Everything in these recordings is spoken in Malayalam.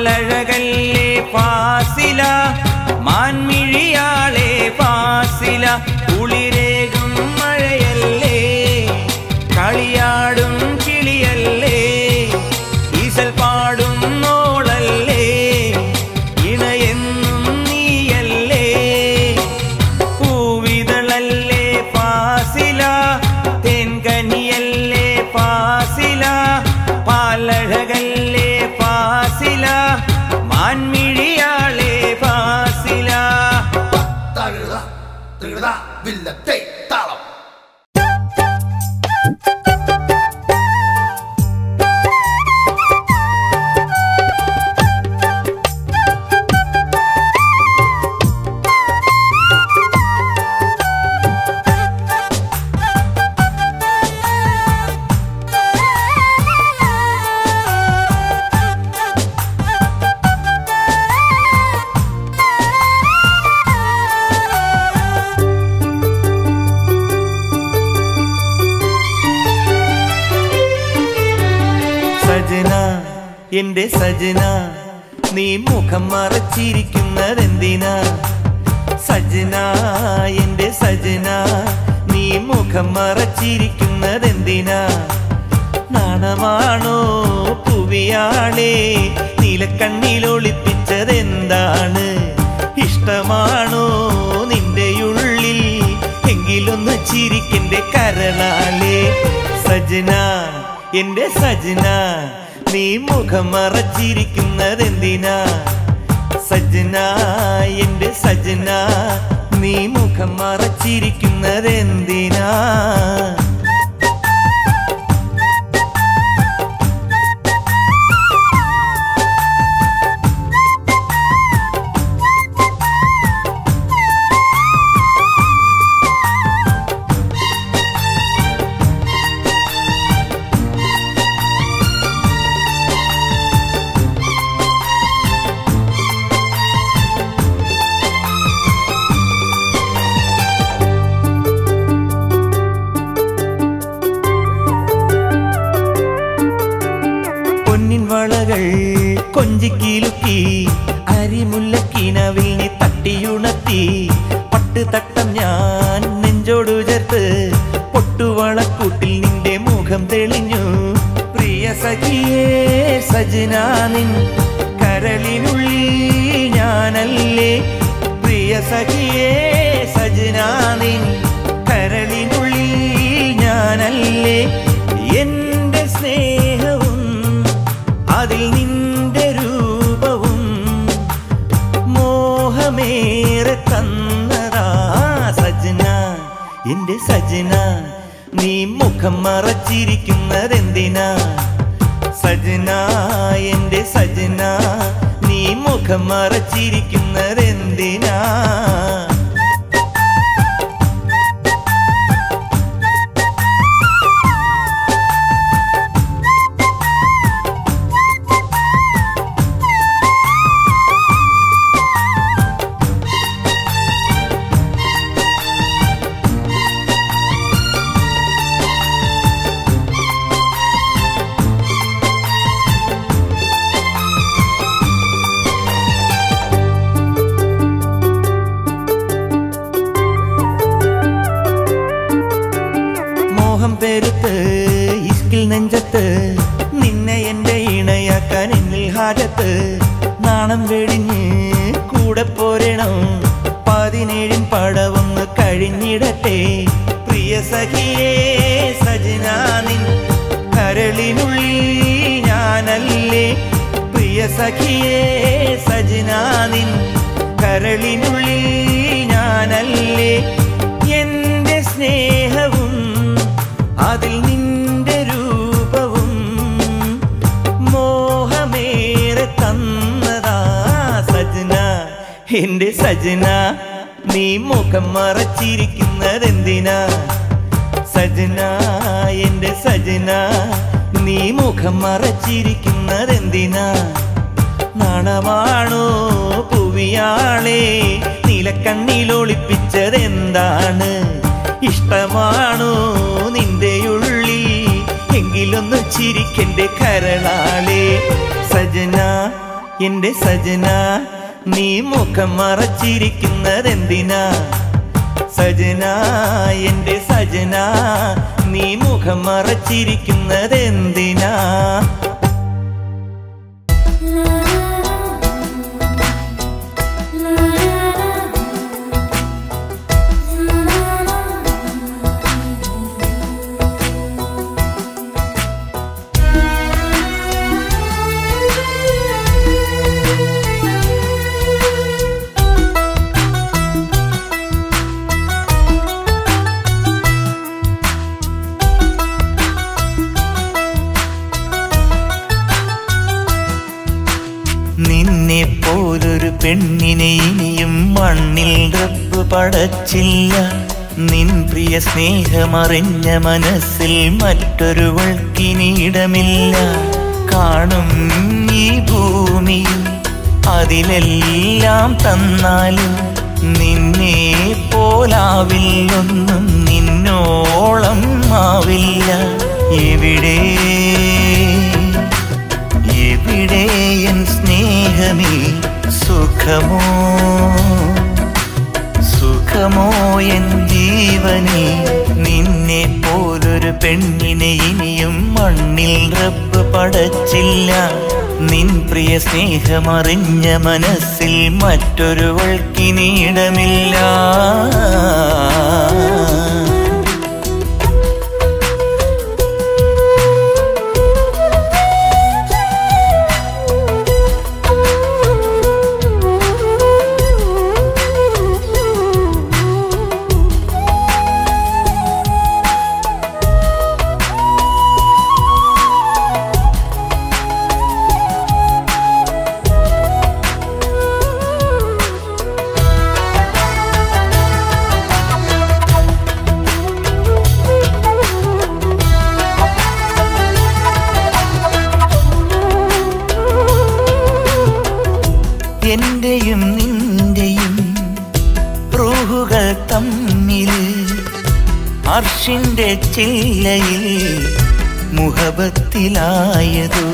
പാലഴകല്ലേ ഫാസില മാൻമിഴിയാളെ ഫാസില കുളിരേകും മഴയല്ലേ കളിയാടും കിളിയല്ലേ ഈസൽ പാടും നോളല്ലേ ഇണയെന്നും നീയല്ലേ പൂവിതളല്ലേ ഫാസില തേൻകനിയല്ലേ ഫാസില പാലഴകല്ലേ ഫാസില മാൻമിഴിയാളെ ഫാസില തഴുത തഴുത വില്ലത്തെ താളം സജന എന്റെ സജന നീ മുഖം മറച്ചിരിക്കുന്നതെന്തിനാ സജന എന്റെ സജന നീ മുഖം മറച്ചിരിക്കുന്നതെന്തിനാ നാണമാണോ പുവിയാളെ നീലക്കണ്ണിലൊളിപ്പിച്ചതെന്താണ് ഇഷ്ടമാണോ നിന്റെ ഉള്ളിൽ എങ്കിലൊന്ന് ചിരിക്കെന്റെ കരളാലേ സജന എന്റെ സജന നീ മുഖം മറച്ചിരിക്കുന്നതെന്തിനാ സജന എന്റെ സജന നീ മുഖം മറച്ചിരിക്കുന്നതെന്തിനാ പൊന്നിൻ വളകൾ കൊഞ്ചിക്കിലുക്കി അരിമുല്ലക്കിനവിൽ നീ തട്ടിയുണർത്തി പട്ട് തട്ടം ഞാൻ നെഞ്ചോടു ചേർത്ത് പൊട്ടുവളക്കൂട്ടിൽ നിന്റെ മുഖം തെളിഞ്ഞു പ്രിയ സഖിയേ സജനാനിൻ കരളിനുള്ളിൽ ഞാനല്ലേ പ്രിയ സഖിയേ സജനാനിൻ കരളിനുള്ളിൽ ഞാനല്ലേ എന്റെ സ്നേഹവും അതിൽ നിന്റെ രൂപവും മോഹമേറെ തന്നതാ സജന എന്റെ സജന നീ മുഖം മറച്ചിരിക്കുന്നതെന്തിനാ സജന എന്റെ സജന നീ മുഖം മറച്ചിരിക്കുന്നതെന്തിനാ മോഹം പെരുത്ത് ഇഷ്കിൽ നെഞ്ചത്ത് നിന്നെ എന്റെ ഇണയാക്കാൻ എന്നിൽ ഹാജത്ത് നാണം വെടിഞ്ഞ് കൂടെ പോരണം പതിനേഴിൻ പടവൊന്ന് കഴിഞ്ഞിടട്ടെ പ്രിയ സഖിയേ സജനാനിൻ കരളിനുള്ളിൽ ഞാനല്ലേ പ്രിയ സഖിയേ സജനാനിൻ കരളിനുള്ളിൽ ഞാനല്ലേ എന്റെ സ്നേഹവും അതിൽ നിന്റെ രൂപവും മോഹമേറെ തന്നതാ സജന എന്റെ സജന നീ മുഖം മറച്ചിരിക്കുന്നതെന്തിനാ സജന എന്റെ സജന നീ മുഖം മറച്ചിരിക്കുന്നതെന്തിനാ നാണമാണോ പുവിയാളെ നീലക്കണ്ണിലൊളിപ്പിച്ചതെന്താണ് ഇഷ്ടമാണോ നിന്റെ ഉള്ളിൽ എങ്കിലൊന്ന് ചിരിക്കെന്റെ കരളാളെ സജന എന്റെ സജന നീ മുഖം മറച്ചിരിക്കുന്നതെന്തിനാ സജന എന്റെ സജന നീ മുഖം മറച്ചിരിക്കുന്നതെന്തിനാ നിന്നെ പോലൊരു പെണ്ണിനെ ഇനിയും മണ്ണിൽ റബ്ബ് പടച്ചില്ല നിൻ പ്രിയ സ്നേഹമറിഞ്ഞ മനസ്സിൽ മറ്റൊരുവൾക്കിനിയിടമില്ല കാണും ഈ ഭൂമിയിൽ അതിലെല്ലാം തന്നാലും നിന്നെ പോലാവില്ലൊന്നും നിന്നോളം ആവില്ല എവിടെ എവിടെ എൻ സ്നേഹമേ സുഖമോ സുഖമോ എൻ ജീവനെ നിന്നെ പോലൊരു പെണ്ണിനെ ഇനിയും മണ്ണിൽ റബ്ബ് പടച്ചില്ല നിൻ പ്രിയ സ്നേഹമറിഞ്ഞ മനസ്സിൽ മറ്റൊരുവൾക്കിനിയിടമില്ല എന്റെയും നിന്റെയും റൂഹുകൾ തമ്മിൽ അർഷിന്റെ ചില്ലയിൽ മുഹബത്തിലായതു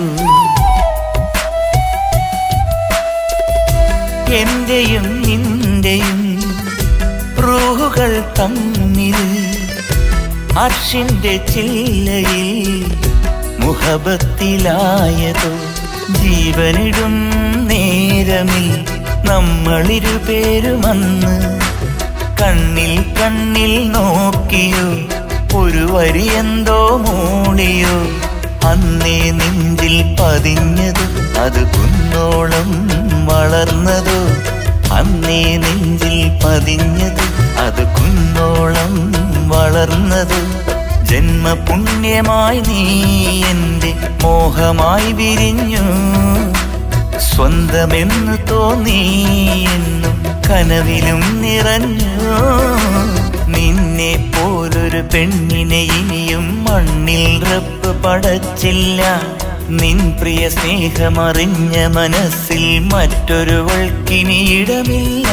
എന്റെയും നിന്റെയും റൂഹുകൾ തമ്മിൽ അർഷിന്റെ ചില്ലയിൽ മുഹബത്തിലായതോ ജീവനിടും നേരമിൽ നമ്മളിരുപേരുമന്ന് കണ്ണിൽ കണ്ണിൽ നോക്കിയോ ഒരു വരി എന്തോ മൂളിയോ അന്നേ നെഞ്ചിൽ പതിഞ്ഞത് അത് കുന്നോളം വളർന്നതോ അന്നേ നെഞ്ചിൽ പതിഞ്ഞത് അത് കുന്നോളം വളർന്നത് ജന്മപുണ്യമായി നീ എൻ്റെ മോഹമായി വിരിഞ്ഞു സ്വന്തമെന്ന് തോന്നി എന്നും കനവിലും നിറഞ്ഞു നിന്നെ പോലൊരു പെണ്ണിനെ ഇനിയും മണ്ണിൽ റബ്ബ് പടച്ചില്ല നിൻ പ്രിയ സ്നേഹമറിഞ്ഞ മനസ്സിൽ മറ്റൊരുവൾക്കിനിയിടമില്ല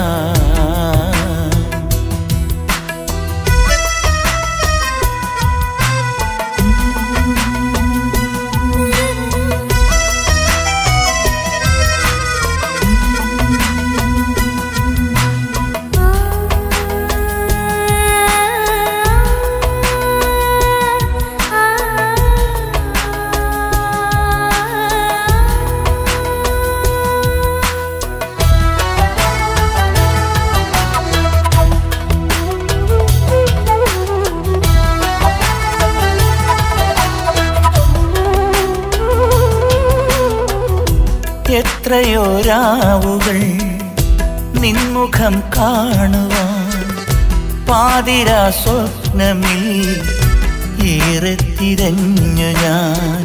എത്രയോ രാവുകൾ നിൻമുഖം കാണുവാൻ പാതിരാ സ്വപ്നമിൽ ഏറെ തിരഞ്ഞു ഞാൻ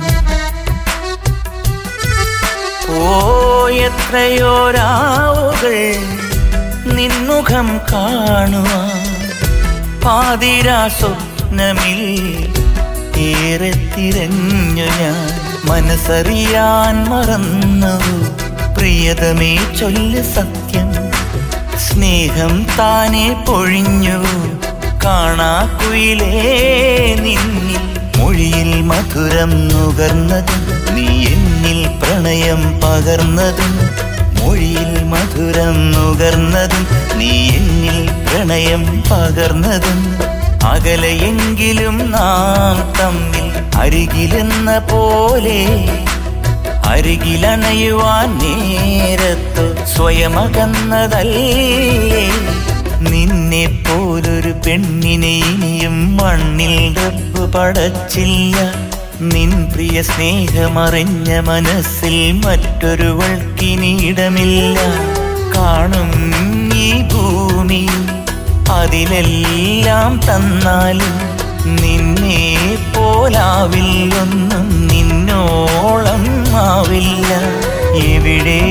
ഓ എത്രയോ രാവുകൾ നിൻമുഖം കാണുവാൻ പാതിരാ സ്വപ്നമിൽ ഏറെ തിരഞ്ഞു ഞാൻ മനസ്സറിയാൻ മറന്നു പ്രിയതമേ ചൊല്ല് സത്യം സ്നേഹം താനെ പൊഴിഞ്ഞു കാണാക്കുയിലേ നിന്നിൽ മൊഴിയിൽ മധുരം നുകർന്നത് നീ എന്നിൽ പ്ര പ്രണയം പകർന്നതും മൊഴിയിൽ മധുരം നുകർന്നതും നീ എന്നിൽ പ്രണയം പകർന്നതും അകലെയെങ്കിലും നാം തമ്മിൽ അരികിലെന്ന പോലെ അരികിലണയുവാൻ നേരത്തു സ്വയമകന്നതല്ലേ നിന്നെ പോലൊരു പെണ്ണിനെ ഇനിയും മണ്ണിൽ റബ്ബ് പടച്ചില്ല നിൻ പ്രിയ സ്നേഹമറിഞ്ഞ മനസ്സിൽ മറ്റൊരുവൾക്കിനിയിടമില്ല കാണും ഈ ഭൂമി അതിലെല്ലാം തന്നാലും നിന്നെ പോലാവില്ലൊന്നും നിന്നോളം ആവില്ല എവിടെ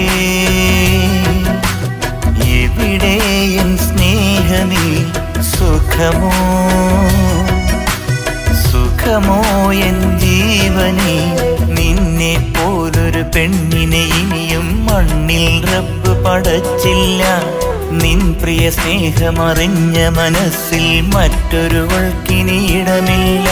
എവിടെ എൻ സ്നേഹമേ സുഖമോ സുഖമോ എൻ ജീവനെ നിന്നെ പോലൊരു പെണ്ണിനെ ഇനിയും മണ്ണിൽ റബ്ബ് പടച്ചില്ല നിൻ പ്രിയ സ്നേഹമറിഞ്ഞ മനസ്സിൽ മറ്റൊരുവൾക്കിനി ഇടമില്ല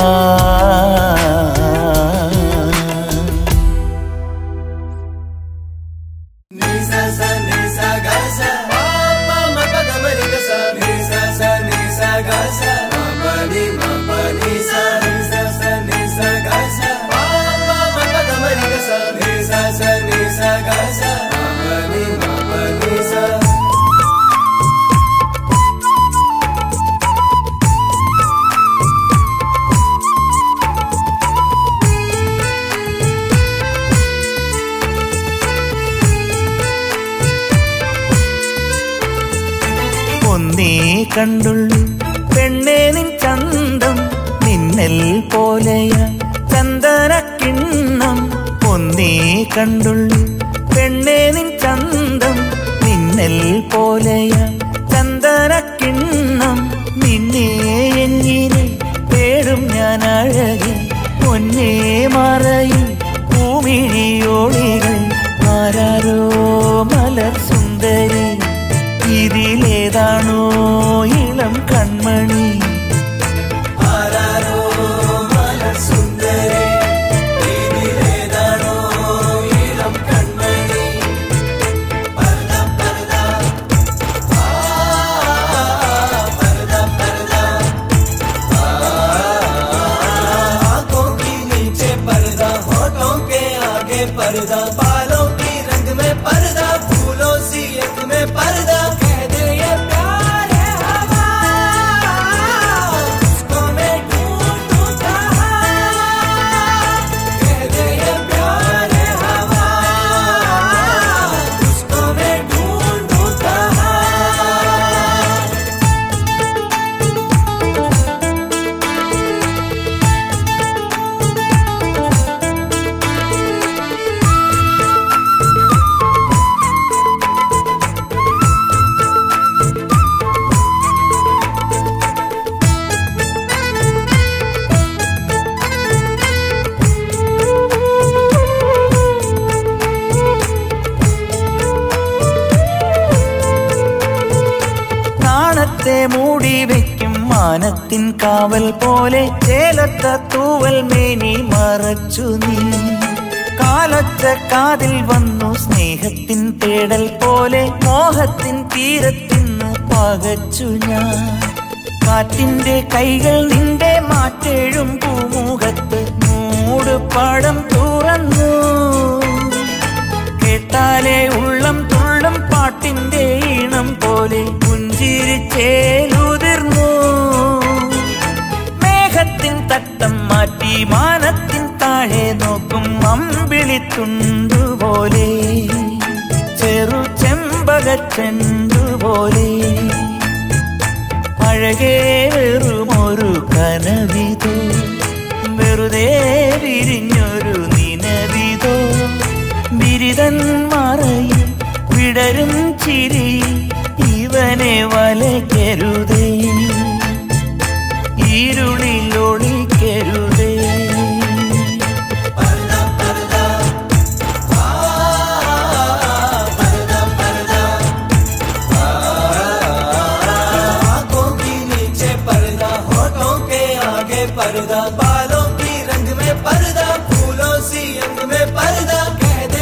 ഒന്നേ കണ്ടുള്ളൂ പെണ്ണേ നിൻ ചന്തം മിന്നൽ പോലെയ ചന്ദനക്കിണ്ണം ഒന്നേ കണ്ടുള്ളൂ പെണ്ണേ നിൻ ചന്തം മിന്നൽ പോലെയ ചന്ദനക്കിണ്ണം നിന്നെ എങ്ങനെ പേടും ഞാൻ അഴകെ പൊന്നേ മറയിൽ പൂമിഴിയോളികൾ ആരാരോ മലർ സുന്ദരി ഇതിലേതാണോ ഇളം കൺമണി ആരാരോ മലർ സുന്ദരി ഇതിലേതാണോ ഇളം കൺമണി പർദ പർദ ആ പർദ പർദ आंखों की नीचे पर्दा होठों के आगे पर्दा बालों की रंग में पर्दा फूलों सी अंग में पर्दा कह दे ये प्यार है हवा उसको मैं ढूंढूं कहाँ कह दे ये प्यार है हवा उसको मैं ढूंढूं कहाँ നാണത്തെ മൂടി വെക്കും മാനത്തിൻ കാവൽ പോലെ ചേലത്ത തൂവൽ മേനി മറച്ചു നീ കാലൊച്ച കാതിൽ വന്നു സ്നേഹത്തിൻ തേടൽ പോലെ മോഹത്തിൻ തീരത്തിന്ന് പകച്ചു ഞാൻ കാറ്റിന്റെ കൈകൾ നിന്റെ മാറ്റേഴും പൂമുഖത്ത് മൂടുപാടം തുറന്നു കേട്ടാലേ ഉള്ളം തുള്ളും പാട്ടിന്റെ ഈണം പോലെ പുഞ്ചിരിച്ചേലുതിർന്നു മേഘത്തിൻ തട്ടം മാറ്റി മാനത്തിൻ താഴെ നോക്കും അമ്പിളിത്തുണ്ടുപോലെ ചെറു ചെമ്പകച്ചെണ്ടുപോലെ അഴകേ വെറുമൊരു കനവിതോ വെറുതെ വിരിഞ്ഞൊരു നിനവിതോ ബിരിതൻ മറയിൽ വിടരും ചിരി ഇവനെ വലയ്ക്കരുതേ ഇരുളിൽ ഒളിക്കരുതേ आंखों की नीचे पर्दा होठों के आगे पर्दा बालों की रंग में पर्दा फूलों सी अंग में पर्दा कह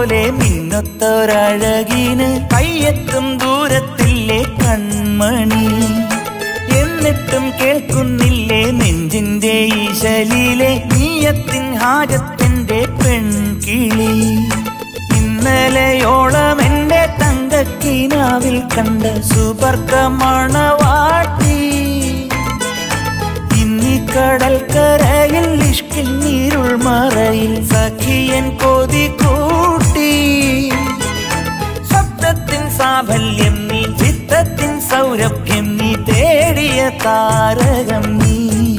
പോലെ മിന്നത്തൊരഴകിന് കയ്യെത്തും ദൂരത്തില്ലേ കൺമണി എന്നിട്ടും കേൾക്കുന്നില്ലേ നെഞ്ചിന്റെ ഈശലിലെ നീയത്തിൻ ഹാജത്തിന്റെ പെൺകിളി ഇന്നലെയോളം എന്റെ തങ്കക്കിനാവിൽ കണ്ട സുബർക്ക മണവാട്ടി ഇന്നി കടൽക്കരയിൽ ഇഷ്കിൽ നീരുൾ മറയിൽ സഖിയൻ കൊതി കൂട്ടി ശബ്ദത്തിൻ സാഫല്യം നീ ചിത്തത്തിൻ സൗരഭ്യം നീ തേടിയ താരകം നീ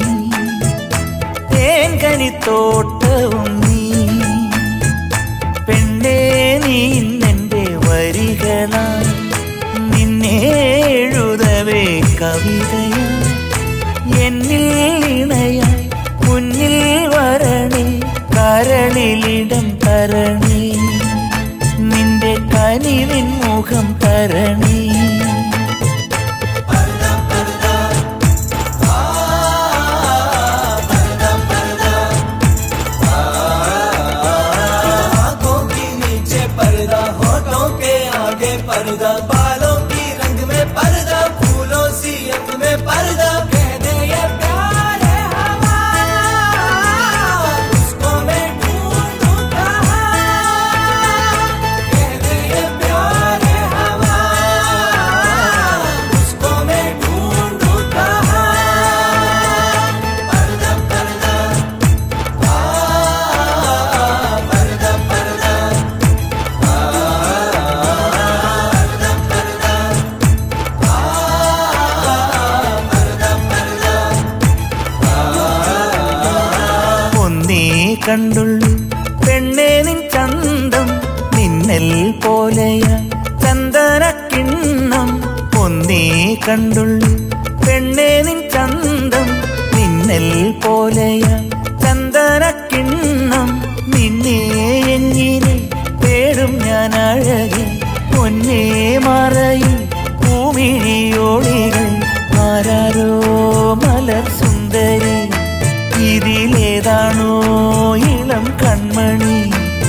തേൻകനിത്തോട്ടവും നീ പെണ്ണേ നീ ഇന്നെന്റെ വരികളായി നിന്നെ എഴുതവേ കവിതയായി എന്നിൽ ഇണയായി മുന്നിൽ വരണേ കരളിലിടം തരണേ നിന്റെ കനിവിൻ മുഖം തരണേ आंखों की नीचे पर्दा होठों के आगे पर्दा बालों की रंग में पर्दा फूलों सी अंग में पर्दा कह दे ये प्यार है हवा उसको मैं ढूंढूं कहाँ कह दे ये प्यार है हवा उसको मैं ढूंढूं कहाँ पर्दा पर्दा पर्दा पर्दा ഒന്നേ കണ്ടുള്ളൂ പെണ്ണേ നിൻ ചന്തം നിന്നൽ പോലെയ ചന്ദന കിണ്ണം ഒന്നേ കണ്ടുള്ളൂ പെണ്ണേ നിൻ ചന്തം നിന്നൽ പോലെയ ചന്ദന കിണ്ണം നിന്നെ എങ്ങനെ പേടും ഞാൻ അഴകെ പൊന്നേ മറയിൽ ഭൂമിഴിയോളികൾ ആരാരോ മലർ സുന്ദരി ഇതിലേതാണോ ഇളം കൺമണി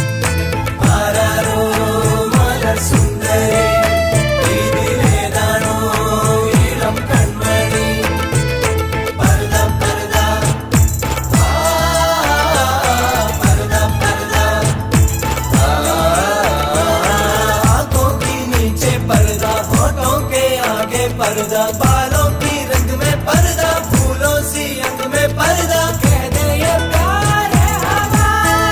ആരാരോ മലർ സുന്ദരി ഇതിലേതാണോ ഇളം കൺമണി പർദ പർദ ആ പർദ പർദ आंखों की नीचे पर्दा होठों के आगे पर्दा बालों की रंग में पर्दा फूलों सी अंग में पर्दा कह दे ये प्यार है हवा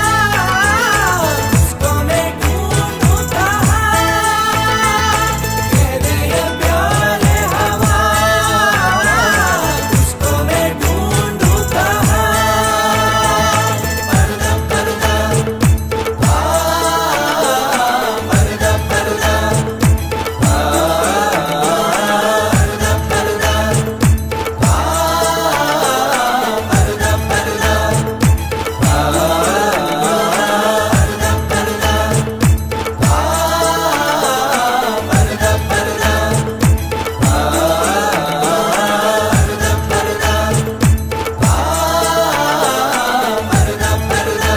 उसको मैं ढूंढूं कहाँ कह दे ये प्यार है हवा उसको मैं ढूंढूं कहाँ पर्दा पर्दा पर्दा पर्दा पर्दा पर्दा पर्दा पर्दा पर्दा पर्दा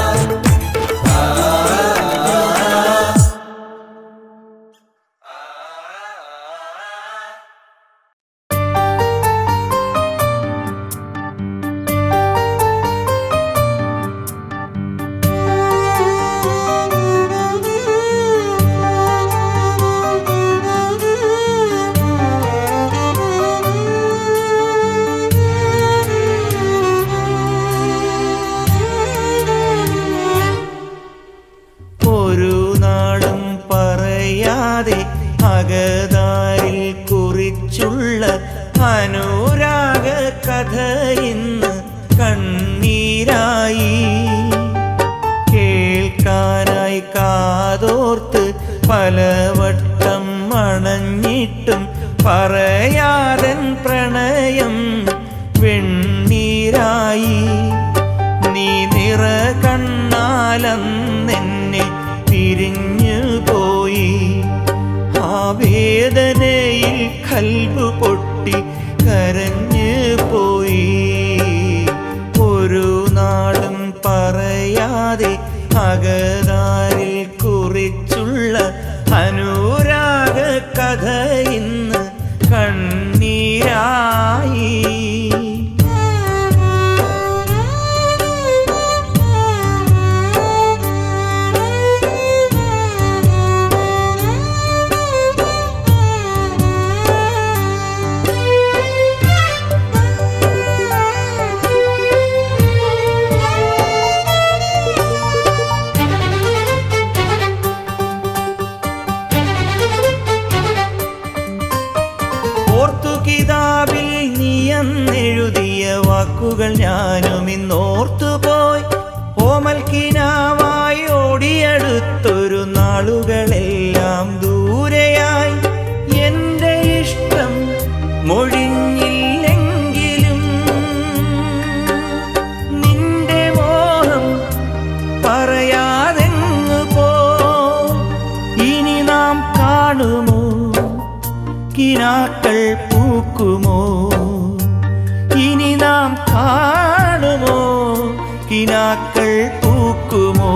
ഒരു നാളും പറയാതെ അകതാരിൽ കുറിച്ചുള്ള അനുരാഗ കഥ ഇന്ന് കണ്ണീരായി കേൾക്കാനായി കാതോർത്ത് പലവട്ടം മണഞ്ഞിട്ടും പറയാതൻ പ്രണയം വെണ്ണീരായി നീ നിറ കണ്ണാലെന്നെ പിരിഞ്ഞു പോയി ആ വേദനയിൽ കൽബ് പൊട്ടി കരഞ്ഞു പോയി ഒരു നാളും പറയാതെ അകതാരിൽ കുറിച്ച് കഥ ഇന്ന് കണ്ണീരായി ഓർത്തു കിതാബിൽ നീയെന്നെഴുതിയ വാക്കുകൾ ഞാനും ഇന്നോർത്തുപോയി ഓമൽക്കിനാവായി ഓടിയടുത്തൊരു നാളുകളെല്ലാം ദൂരെയായി എന്റെ ഇഷ്ടം മൊഴിഞ്ഞില്ലെങ്കിലും നിന്റെ മോഹം പറയാതെങ്ങു പോ ഇനി നാം കാണുമോ കിനാക്കൾ പൂക്കുമോ ഇനി നാം കാണുമോ കിനാക്കൾ പൂക്കുമോ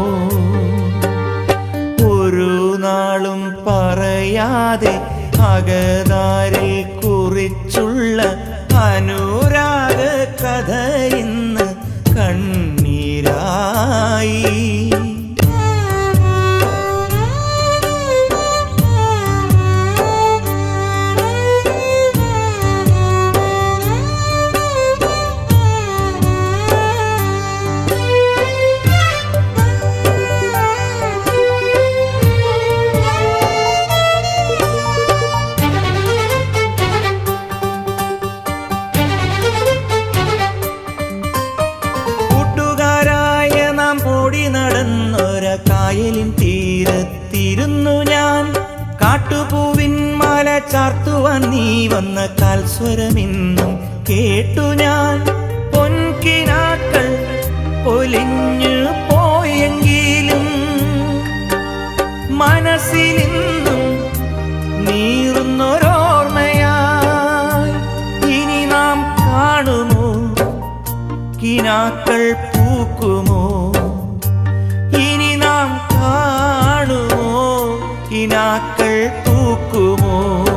ഒരു നാളും പറയാതെ അകതാരിൽ കുറിച്ചുള്ള അനുരാഗ കഥ ഇന്ന് കണ്ണീരായി കൂട്ടുകാരായ നാം ഓടി നടന്നൊര കായലിൻ തീരത്തിരുന്നു ഞാൻ കാട്ടുപൂവിൻ മാല ചാർത്തുവാൻ നീ വന്ന കാൽസ്വരമിന്നും കേട്ടു ഞാൻ പൊൻകിനാക്കൾ പൊലിഞ്ഞു പോയെങ്കിലും മനസ്സിലിന്നും നീറുന്നൊരോർമ്മയായി ഇനി നാം കാണുമോ കിനാക്കൾ പൂക്കുമോ ഇനി നാം കാണുമോ കിനാക്കൾ പൂക്കുമോ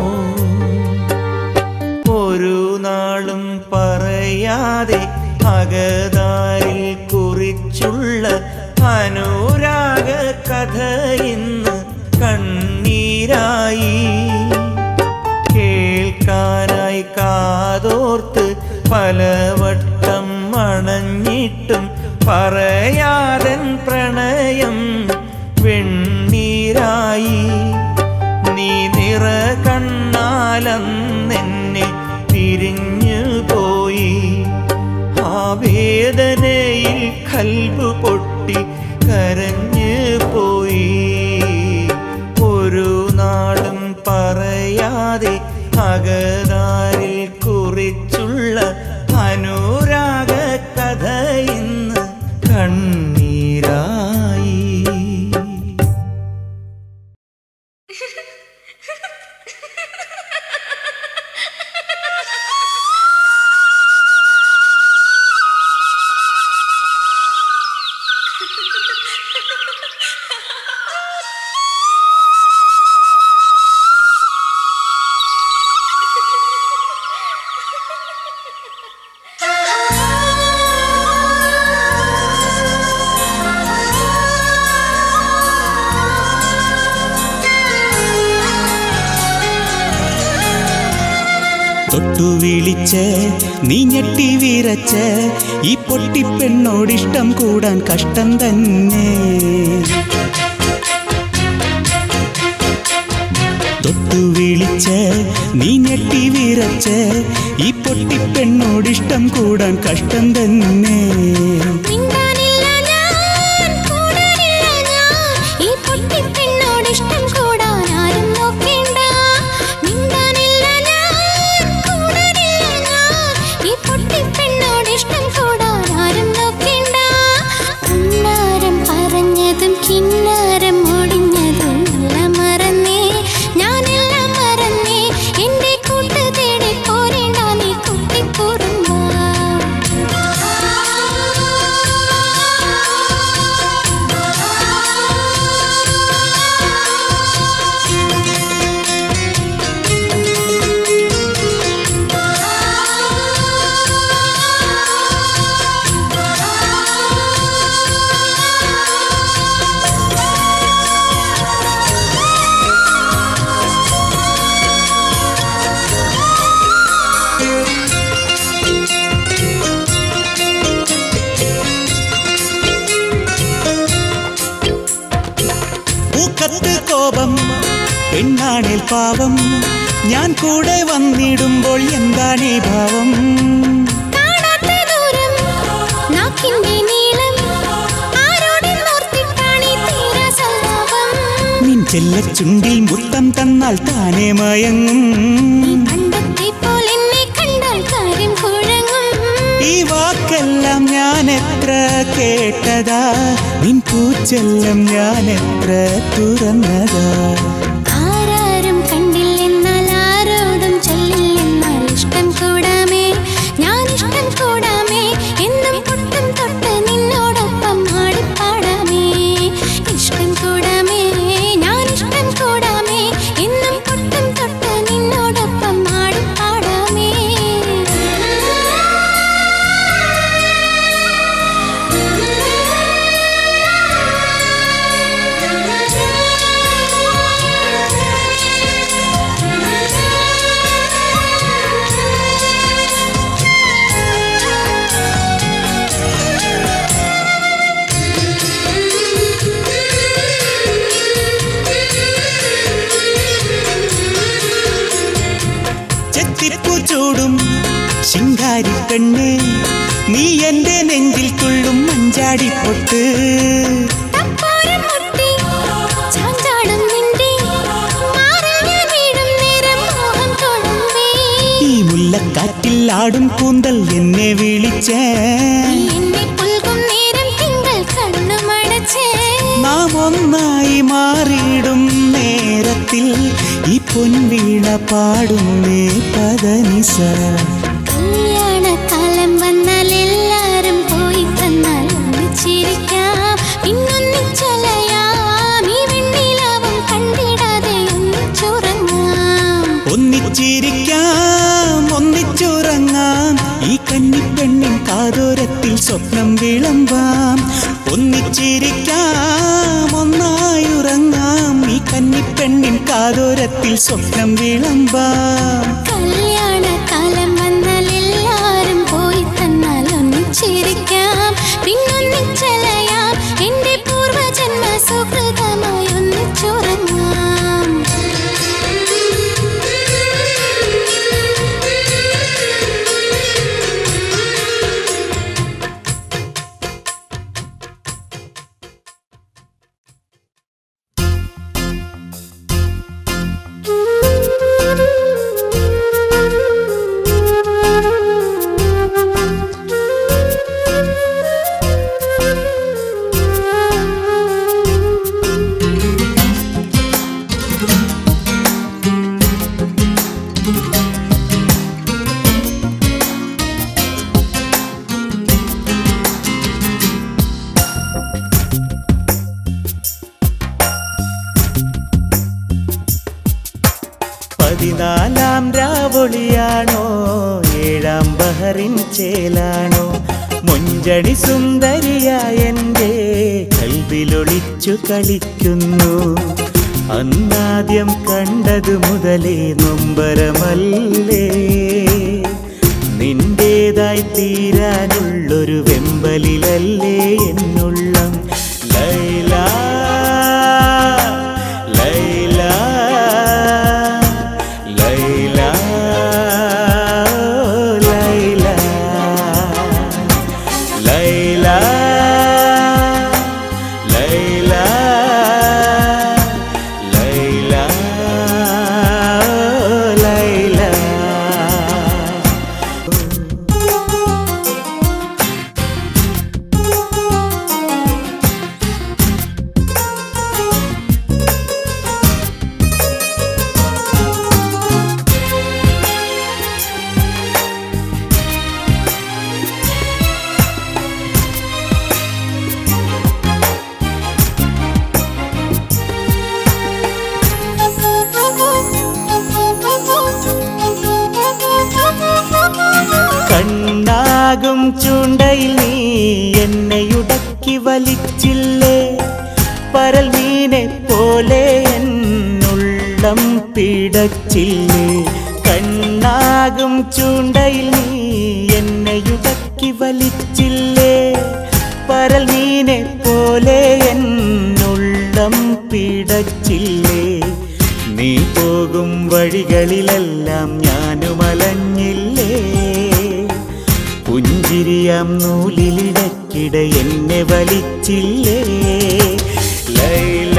ഒരു നാളും പറയാതെ അകതാരിൽ കുറിച്ചുള്ള അനുരാഗ കഥ ഇന്ന് കണ്ണീരായി കേൾക്കാനായി കാതോർത്ത് പലവട്ടം മണഞ്ഞിട്ടും പറയാതൻ പ്രണയം വെണ്ണീരായി നീ നിറ കണ്ണാലെന്നെ പിരിഞ്ഞു പോയി ആ വേദനയിൽ കൽബ് പൊട്ടി കരഞ്ഞു പോയി ഒരു നാളും പറയാതെ അകതാരിൽ കുറിച്ചുള്ള അനുരാഗ കഥ ഇന്ന് കണ്ണീരായി തൊട്ടു വിളിച്ച് നീ ഞെട്ടി വിറച്ച് ഈ പൊട്ടിപ്പെണ്ണോടിഷ്ടം കൂടാൻ കഷ്ടം തന്നെ തൊട്ടു വിളിച്ച് നീ ഞെട്ടി വിറച്ച് ഈ പൊട്ടിപ്പെണ്ണോടിഷ്ടം കൂടാൻ കഷ്ടം തന്നെ മിണ്ടാനില്ല ഞാൻ കൂടാനില്ല ഞാൻ ഈ പൊട്ടിപ്പെണ്ണോട് ഇഷ്ടം കൂടാൻ ആരും നോക്കേണ്ട മിണ്ടാനില്ല ഞാൻ കൂടാനില്ല ഞാൻ ഈ പൊട്ടിപ്പെണ്ണോട് ഇഷ്ടം കൂടാൻ ആരും നോക്കേണ്ട ഉന്നാരം പറഞ്ഞതും കിന്നാരം ഒടിഞ്ഞതും എല്ലാം മറന്നേ ഞാനെല്ലാം മറന്നേ എന്റെ കൂട്ട് തേടി പോരേണ്ട നീ കുട്ടിക്കുറുമ്പാ നീയാണേൽ പാവം ഞാൻ കൂടെ വന്നിടുമ്പോൾ എന്താണീ ഭാവം കാണാത്ത ദൂരം നാക്കിന്റെ നീളം ആരോടെന്നോർത്തിട്ടാണീ തീരസല്ലാപം നിൻ ചെല്ല ചുണ്ടിൽ മുത്തം തന്നാൽ താനേ മയങ്ങും നീ പണ്ടത്തെ പോലെന്നെ കണ്ടാൽ കാര്യം കുഴങ്ങും ഈ വാക്കെല്ലാം ഞാൻ എത്ര കേട്ടതാ നിൻ പൂച്ചെല്ലം ഞാൻ എത്ര തുറന്നതാ ആരാരും കണ്ടില്ലെന്നാൽ ആരോടും ചൊല്ലില്ലെന്നാൽ ഇഷ്ടം കൂടാമേ ഞാൻ ഇഷ്ടം കൂടാമേ എന്നും പൊട്ടും തൊട്ട് നിന്നോടൊപ്പം ആടിപ്പാടാമേ ഇഷ്ടം കൂടാമേ ഞാൻ ഇഷ്ടം കൂടാമേ എന്നും പൊട്ടും തൊട്ട് നിന്നോടൊപ്പം ആടിപ്പാടാമേ ചെത്തിപ്പൂ ചൂടും ശിങ്കാരി പെണ്ണേ നീ എന്റെ നെഞ്ചിൽ തുള്ളും മഞ്ചാടി പൊട്ട് തപ്പോരം മുട്ടി ചാഞ്ചാടും നിന്റെ മാറിൽ ഞാൻ വീഴും നേരം മോഹം തൊടുമ്പേ ഈ മുല്ലക്കാറ്റിൽ ആടും കൂന്തൽ എന്നെ വിളിച്ചേ നീ എന്നെ പുൽകും നേരം തിങ്കൾ കണ്ണുമടച്ചേ നാം ഒന്നായി മാറിയിടും നേരത്തിൽ ഈ പൊൻവീണ പാടുന്നേ പദനിസ കല്യാണക്കാലം വന്നാൽ എല്ലാരും പോയി തന്നാൽ ഒന്നിച്ചിരിക്കാം പിന്നൊന്നിച്ചലയാം ഈ വെണ്ണിലാവും കണ്ടിടാതെ ഒന്നിച്ചുറങ്ങാം ഒന്നിച്ചിരിക്കാം ഒന്നിച്ചുറങ്ങാം ഈ കന്നിപ്പെണ്ണിൻ കാതോരത്തിൽ സ്വപ്നം വിളമ്പാം ഒന്നിച്ചിരിക്കാം ഒന്നായുറങ്ങാം ഈ കന്നിപ്പെണ്ണിൻ കാതോരത്തിൽ സ്വപ്നം വിളമ്പാം കല്യാണക്കാലം വന്നാൽ എല്ലാരും പോയി തന്നാൽ ഒന്നിച്ചിരിക്കാം പിന്നൊന്നിച്ചലയാം എന്റെ പൂർവജന്മ സുഹൃതമായി ഒന്നിച്ചുറങ്ങാം പതിനാലാം രാവൊളിയാണോ ഏഴാം ബഹറിൻ ചേലാണോ മുഞ്ചടി സുന്ദരിയായ എൻ്റെ കൽവിലൊളിച്ചു കളിക്കുന്നു അന്നാദ്യം കണ്ടതു മുതലേ നൊമ്പരമല്ലേ നിന്റേതായി തീരാനുള്ളൊരു വെമ്പലിലല്ലേ എന്നുള്ളം ലൈല ലൈല ലൈല ലൈല ലൈല ലൈല ലൈല ലൈല കണ്ണാകും ചൂണ്ടയിൽ നീ എന്നെയുടക്കി വലിച്ചില്ലേ പരൽ മീനെ പോലെ എന്നുള്ളം പിടച്ചില്ലേ കണ്ണാകും ചൂണ്ടയിൽ നീ എന്നെയുടക്കി വലിച്ചില്ലേ പരൽ മീനെ പോലെ എന്നുള്ളം പിടച്ചില്ലേ നീ പോ പോകും വഴികളിലെല്ലാം ഞാനുമലഞ്ഞില്ലേ പുഞ്ചിരിയാം നൂലിലിടക്കിട എന്നെ വലിച്ചില്ലേ ലൈല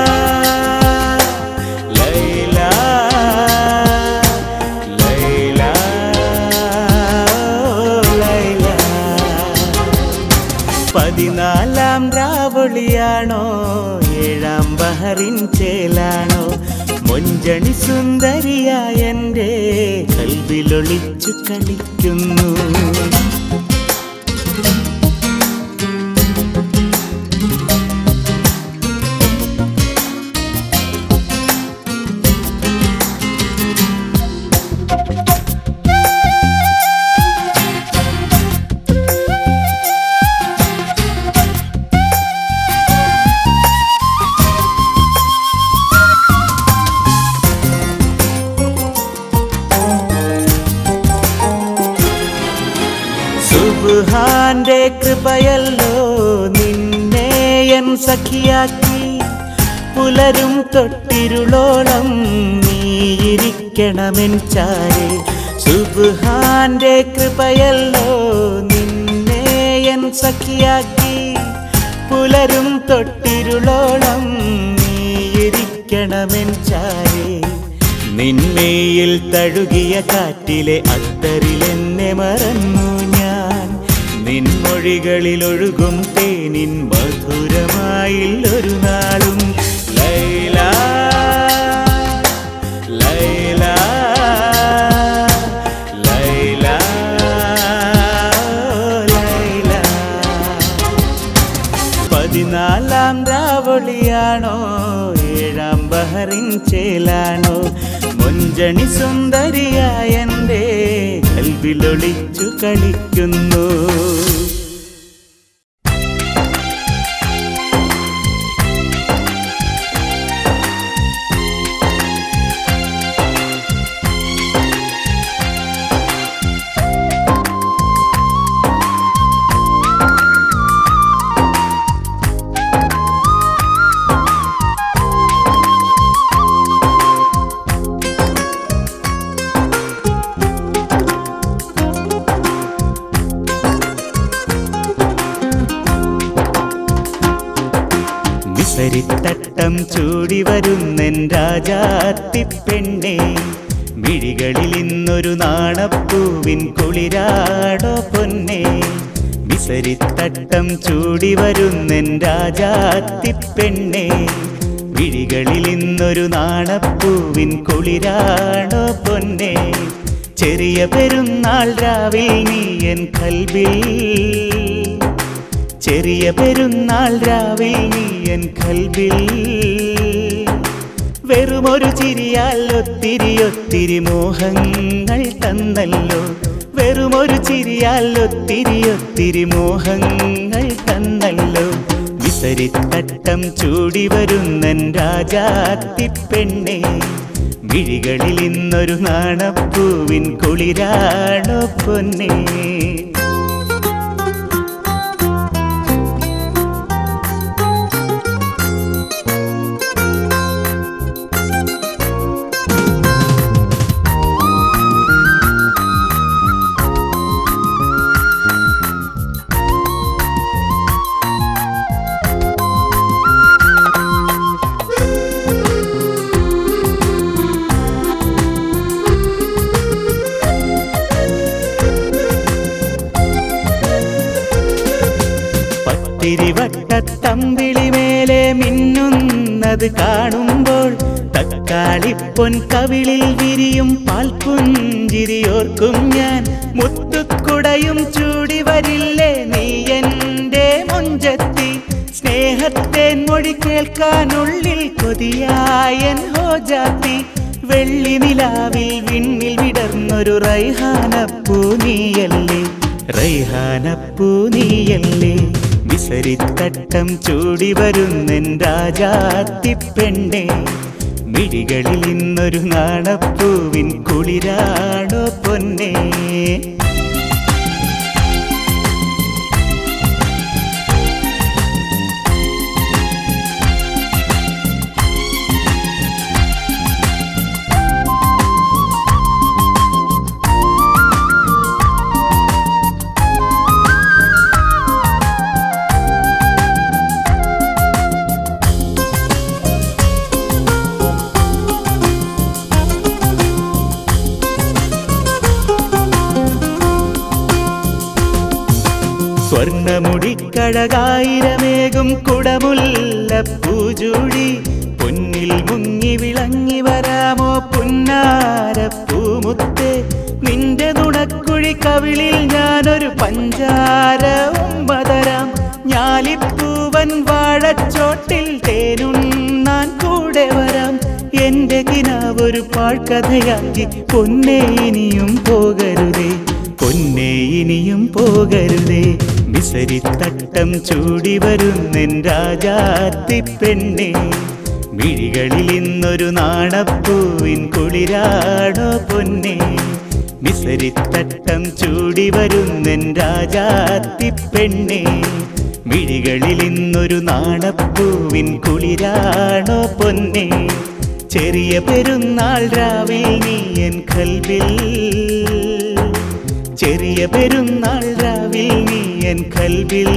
ലൈല ലൈല ലൈല പതിനാലാം രാവളിയാണോ ഏഴാം ബഹറിൻ ചേലാണോ മൊഞ്ചണി സുന്ദരിയായ എൻ്റെ കൽവിലൊളിച്ചു കളിക്കുന്നു സുബ്ഹാന്റെ കൃപയല്ലോ നിന്നെ എൻ സഖിയാക്കി പുലരും തൊട്ടിരുളോളം നീയിരിക്കണമെൻ ചാരെ സുബ്ഹാന്റെ കൃപയല്ലോ നിന്നെ എൻ സഖിയാക്കി പുലരും തൊട്ടിരുളോളം നീയിരിക്കണമെൻ ചാരെ നിന്മയിൽ തഴുകിയ കാറ്റിലെ അത്തറിലെന്നെ മറന്നു ഞാൻ നിൻമൊഴികളിൽ ഒഴുകും തേനിൻ മധുരമായില്ലൊരു നാളും ലൈല ലൈല ലൈല ലൈല പതിനാലാം രാവളിയാണോ ഏഴാം ബഹറിൻ ചേലാണോ മൊഞ്ചണി സുന്ദരിയായ എൻ്റെ കൽവിലൊളിച്ചു കളിക്കുന്നു വിസരിത്തട്ടം ചൂടി വരുന്നെൻ രാജാത്തിപ്പെണ്ണെ മിഴികളിൽ ഇന്നൊരു നാണപ്പൂവിൻ കുളിരാടോ പൊന്നെ വിസരിത്തട്ടം ചൂടി വരുന്നെൻ രാജാത്തിപ്പെണ്ണെ വിഴികളിൽ ഇന്നൊരു നാണപ്പൂവിൻ കുളിരാടോ പൊന്നെ ചെറിയ പെരുന്നാൾ രാവിൽ നീ എൻ കൽവിൽ ചെറിയ പെരുന്നാൾ രാവിൽ നീ എൻ കൽവിൽ വെറുമൊരു ചിരിയാൽ ഒത്തിരി ഒത്തിരി മോഹങ്ങൾ തന്നല്ലോ വെറുമൊരു ചിരിയാൽ ഒത്തിരി ഒത്തിരി മോഹങ്ങൾ തന്നല്ലോ വിസരിത്തട്ടം ചൂടി വരുന്നൻ രാജാത്തിപ്പെണ്ണെ മിഴികളിൽ ഇന്നൊരു നാണപ്പൂവിൻ കുളിരാണോ പൊന്നേ പത്തിരിവട്ടത്തമ്പിളി മേലെ മിന്നുന്നത് കാണുമ്പോൾ തക്കാളിപ്പൊൻ കവിളിൽ വിരിയും പാൽപുഞ്ചിരിയോർക്കും ഞാൻ മുത്തുക്കുടയും ചൂടി വരില്ലേ നീ എൻ്റെ മൊഞ്ചത്തി സ്നേഹത്തേൻ മൊഴി കേൾക്കാനുള്ളിൽ കൊതിയായൻ ഹോജാത്തി വെള്ളി നിലാവിൽ വിണ്ണിൽ വിടർന്നൊരു റൈഹാനപ്പൂ നീയല്ലേ റൈഹാനപ്പൂ നീയല്ലേ വിസരിത്തട്ടം ചൂടി വരുന്നെൻ രാജാത്തിപ്പെണ്ണെ മിഴികളിൽ ഇന്നൊരു നാണപ്പൂവിൻ കുളിരാണോ പൊന്നേ സ്വർണമുടിക്കഴകായിരമേകും കുടമുല്ല പൂജൂടി പൊന്നിൽ മുങ്ങി വിളങ്ങി വരാമോ പുന്നാര പൂമുത്തേ നിന്റെ നുണക്കുഴി കവിളിൽ ഞാനൊരു പഞ്ചാര ഉമ്മതരാം ഞാലിപ്പൂവൻ വാഴച്ചോട്ടിൽ തേനുണ്ണാൻ കൂടെ വരാം എന്റെ കിനാവൊരു പാഴ്കഥയാക്കി പൊന്നേ ഇനിയും പോകരുതേ പൊന്നേ ഇനിയും പോകരുതേ മിസരിത്തട്ടം ചൂടി വരുന്നെൻ രാജാത്തി പെണ്ണേ മിഴികളിൽ ഇന്നൊരു നാണപ്പൂവിൻ കുളിരാടോ പൊന്നേ മിസരിത്തട്ടം ചൂടി വരുന്നെൻ രാജാത്തി പെണ്ണേ മിഴികളിൽ ഇന്നൊരു നാണപ്പൂവിൻ കുളിരാണോ പൊന്നേ ചെറിയ പെരുന്നാൾ രാവിൽ നീ എൻ കൽവിൽ ചെറിയ പെരുന്നാൾ രാവിൽ നീ എൻ കൽവിൽ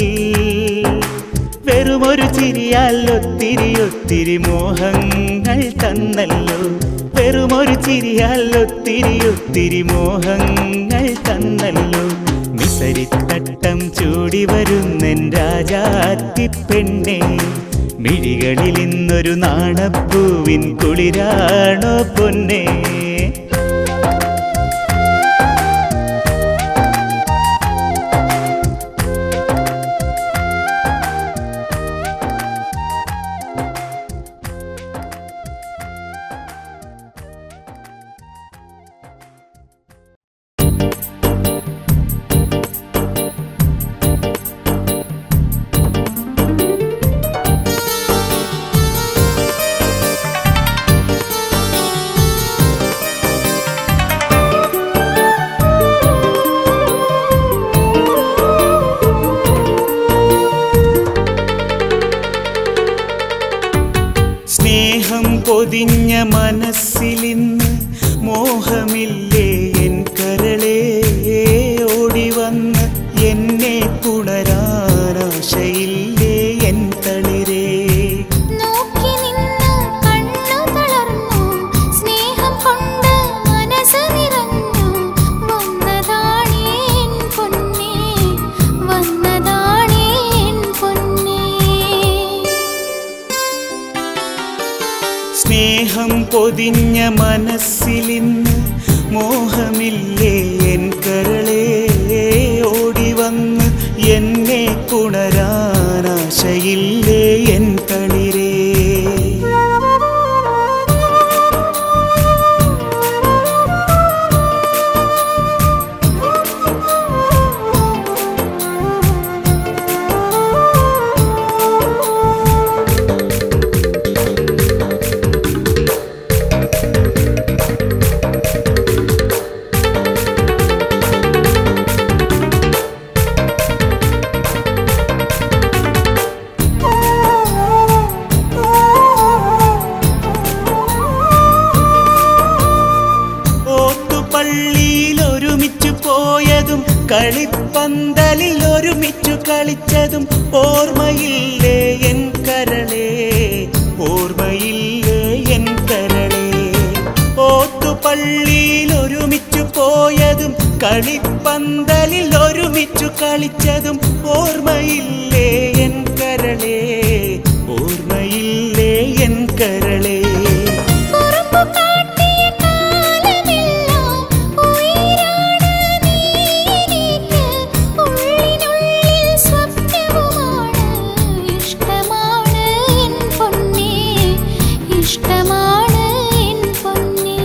വെറുമൊരു ചിരിയാൽ ഒത്തിരി ഒത്തിരി മോഹങ്ങൾ തന്നല്ലോ വെറുമൊരു ചിരിയാൽ ഒത്തിരി ഒത്തിരി മോഹങ്ങൾ തന്നല്ലോ മിസരിത്തട്ടം ചൂടി വരുന്നെൻ രാജാത്തി പെണ്ണേ മിഴികളിൽ ഇന്നൊരു നാണപ്പൂവിൻ കുളിരാണോ പൊന്നേ സ്നേഹം പൊതിഞ്ഞ മനസ്സിലിന്ന് മോഹമില്ലേ എൻ കരളേ ഓടി വന്ന് എന്നെ പുണരാനാശയില്ലേ എൻ തളിരേ നോക്കി നിന്ന് കണ്ണു തളർന്നു സ്നേഹം കൊണ്ട് മനസ്സ് നിറഞ്ഞു വന്നതാണേ എൻ പൊന്നേ വന്നതാണേ എൻ പൊന്നേ സ്നേഹം പൊതിഞ്ഞ മനസ്സിലിന്ന് മോഹമില്ലേ എൻ കരളേ ഓടി വന്ന് എന്നെ പുണരാനാശയില്ലേ എൻ തളിരേ ഓത്തുപള്ളിയിൽ ഒരുമിച്ചു പോയതും കളിപ്പന്തലിൽ ഒരുമിച്ചു കളിച്ചതും ഓർമ്മയില്ലേ എൻ കരളേ ഓർമ്മയില്ലേ എൻ കരളേ ഓത്തുപള്ളിയിൽ ഒരുമിച്ചു പോയതും കളിപ്പന്തലിൽ ഒരുമിച്ചു കളിച്ചതും ഓർമ്മയില്ലേ എൻ കരളേ ഓർമ്മയില്ലേ എൻ കരളേ കുറുമ്പു കാട്ടിയ കാലമെല്ലാം ഉയിരാണ് നീ എനിക്ക് ഉള്ളിനുള്ളിൽ സ്വപ്നവുമാണ് ഇഷ്ടമാണ് എൻ പൊന്നേ ഇഷ്ടമാണ് എൻ പൊന്നേ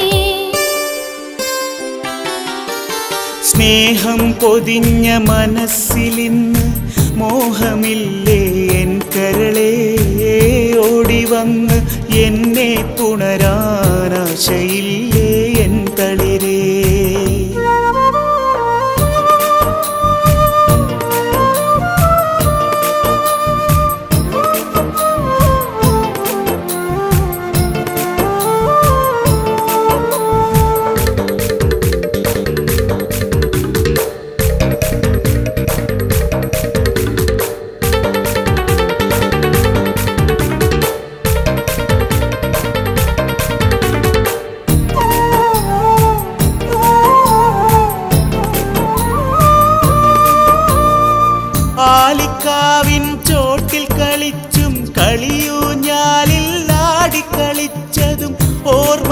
സ്നേഹം പൊതിഞ്ഞ മനസ്സിലിന്ന് മോഹമില്ലേ എൻ കരളേ ഓടി വന്ന് എന്നെ പുണരാനാശയില്ലേ എൻ തളിരേ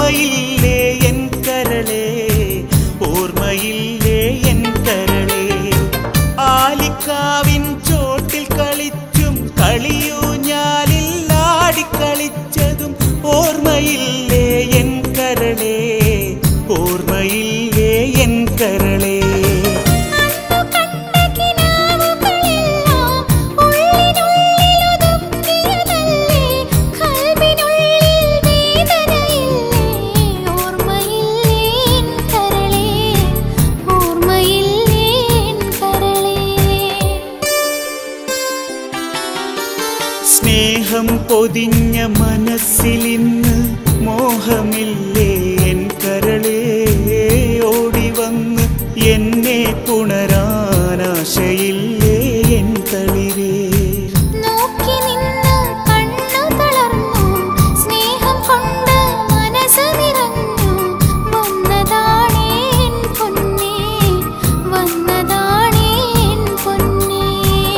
ഓർമ്മയില്ലേ എൻ കരളേ ഓർമ്മയില്ലേ എൻ കരളേ ആലിക്കാവിൻ ചോട്ടിൽ കളിച്ചും കളിയൂഞ്ഞാലിൽ ആടിക്കളിച്ചതും ഓർമ്മയില്ലേ എൻ കരളേ ഓർമ്മയില്ലേ എൻ കരളേ അന്നു കണ്ട കിനാവുകളെല്ലാം ഉള്ളിനുള്ളിലൊതുക്കിയതല്ലേ കൽബിനുള്ളിൽ വേദനയില്ലേ ഓർമ്മയില്ലേ എൻ കരളേ ഓർമ്മയില്ലേ എൻ കരളേ സ്നേഹം പൊതിഞ്ഞ മനസ്സിലിന്ന് മോഹമില്ലേ എൻ കരളേ ഓടി വന്ന് എന്നെ പുണരാനാശയില്ലേ എൻ തളിരേ നോക്കി നിന്ന് കണ്ണു തളർന്നു സ്നേഹം കൊണ്ട് മനസ്സ് നിറഞ്ഞു വന്നതാണേ എൻ പൊന്നേ വന്നതാണേ എൻ പൊന്നേ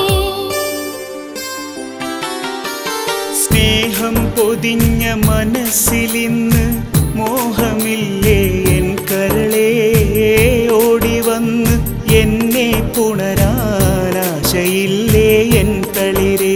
സ്നേഹം പൊതിഞ്ഞ മനസ്സിലിന്ന് മോഹമില്ലേ എൻ കരളേ ഓടി വന്ന് എന്നെ പുണരാനാശയില്ലേ എൻ തളിരേ